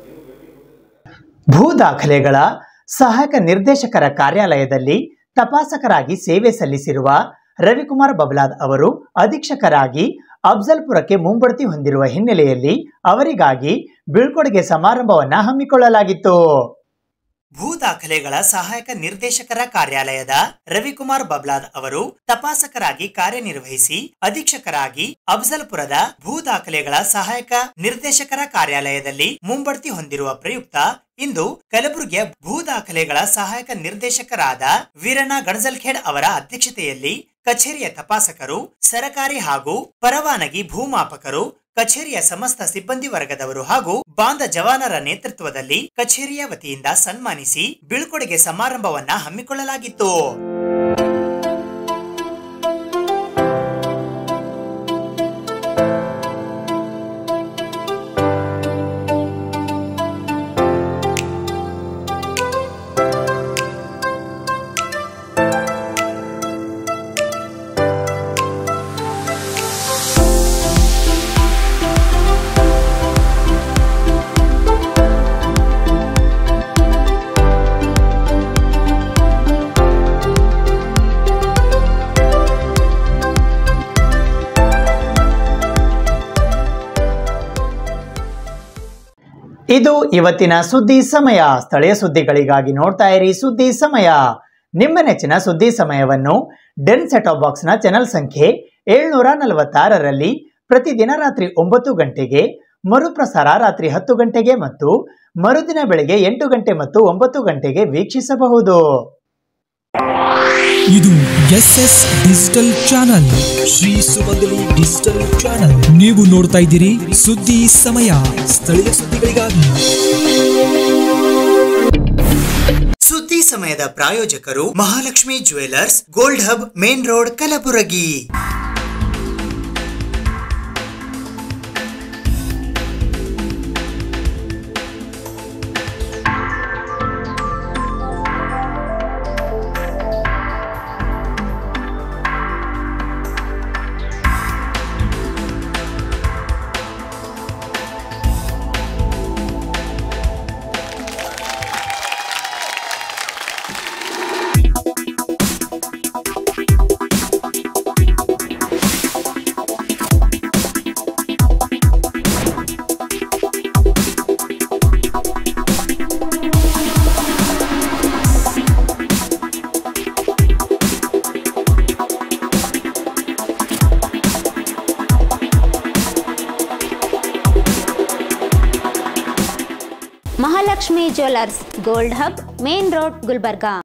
[SPEAKER 2] ಭೂ ದಾಖಲೆಗಳ ಸಹಾಯಕ ನಿರ್ದೇಶಕರ ಕಾರ್ಯಾಲಯದಲ್ಲಿ ತಪಾಸಕರಾಗಿ ಸೇವೆ ಸಲ್ಲಿಸಿರುವ ರವಿಕುಮಾರ್ ಬಬ್ಲಾದ್ ಅವರು ಅಧೀಕ್ಷಕರಾಗಿ ಅಫ್ಜಲ್ಪುರಕ್ಕೆ ಮುಂಬಡ್ತಿ ಹೊಂದಿರುವ ಹಿನ್ನೆಲೆಯಲ್ಲಿ ಅವರಿಗಾಗಿ ಬೀಳ್ಕೊಡುಗೆ ಸಮಾರಂಭವನ್ನ ಹಮ್ಮಿಕೊಳ್ಳಲಾಗಿತ್ತು ಭೂ ದಾಖಲೆಗಳ ಸಹಾಯಕ ನಿರ್ದೇಶಕರ ಕಾರ್ಯಾಲಯದ ರವಿಕುಮಾರ್ ಬಬ್ಲಾದ್ ಅವರು ತಪಾಸಕರಾಗಿ ಕಾರ್ಯನಿರ್ವಹಿಸಿ ಅಧೀಕ್ಷಕರಾಗಿ ಅಫ್ಜಲ್ಪುರದ ಭೂ ದಾಖಲೆಗಳ ಸಹಾಯಕ ನಿರ್ದೇಶಕರ ಕಾರ್ಯಾಲಯದಲ್ಲಿ ಮುಂಬಡ್ತಿ ಹೊಂದಿರುವ ಪ್ರಯುಕ್ತ ಇಂದು ಕಲಬುರಗಿಯ ಭೂ ದಾಖಲೆಗಳ ಸಹಾಯಕ ನಿರ್ದೇಶಕರಾದ ವೀರಣ್ಣ ಗಣಜಲ್ಖೇಡ್ ಅವರ ಅಧ್ಯಕ್ಷತೆಯಲ್ಲಿ ಕಚೇರಿಯ ತಪಾಸಕರು ಸರಕಾರಿ ಹಾಗೂ ಪರವಾನಗಿ ಭೂಮಾಪಕರು ಕಚೇರಿಯ ಸಮಸ್ತ ಸಿಬ್ಬಂದಿ ವರ್ಗದವರು ಹಾಗೂ ಬಾಂಧ ಜವಾನರ ನೇತೃತ್ವದಲ್ಲಿ ಕಚೇರಿಯ ವತಿಯಿಂದ ಸನ್ಮಾನಿಸಿ ಬೀಳ್ಕೊಡುಗೆ ಸಮಾರಂಭವನ್ನ ಹಮ್ಮಿಕೊಳ್ಳಲಾಗಿತ್ತು ಇದು ಇವತ್ತಿನ ಸುದ್ದಿ ಸಮಯ ಸ್ಥಳೀಯ ಸುದ್ದಿಗಳಿಗಾಗಿ ನೋಡ್ತಾ ಇರಿ ಸುದ್ದಿ ಸಮಯ ನಿಮ್ಮ ನೆಚ್ಚಿನ ಸುದ್ದಿ ಸಮಯವನ್ನು ಡೆನ್ ಸೆಟಾಪ್ ಬಾಕ್ಸ್ನ ಚಾನೆಲ್ ಸಂಖ್ಯೆ ಏಳ್ನೂರ ನಲವತ್ತಾರರಲ್ಲಿ ಪ್ರತಿದಿನ ರಾತ್ರಿ ಒಂಬತ್ತು ಗಂಟೆಗೆ ಮರುಪ್ರಸಾರ ರಾತ್ರಿ ಹತ್ತು ಗಂಟೆಗೆ ಮತ್ತು ಮರುದಿನ ಬೆಳಗ್ಗೆ ಎಂಟು ಗಂಟೆ ಮತ್ತು ಒಂಬತ್ತು ಗಂಟೆಗೆ ವೀಕ್ಷಿಸಬಹುದು
[SPEAKER 1] ಇದು S S digital channel Shri Sumangali digital channel ನೀವು ನೋಡ್ತಾ ಇದ್ದೀರಿ ಸುದ್ದಿ ಸಮಯ ಸ್ಥಳೀಯ ಸುದ್ದಿಗಳಿಗಾಗಿ
[SPEAKER 2] ಸುದ್ದಿ ಸಮಯದ ಪ್ರಾಯೋಜಕರು Mahalakshmi jewellers gold hub main road Kalaburagi
[SPEAKER 3] Mahalakshmi jewellers gold hub main road Gulbarga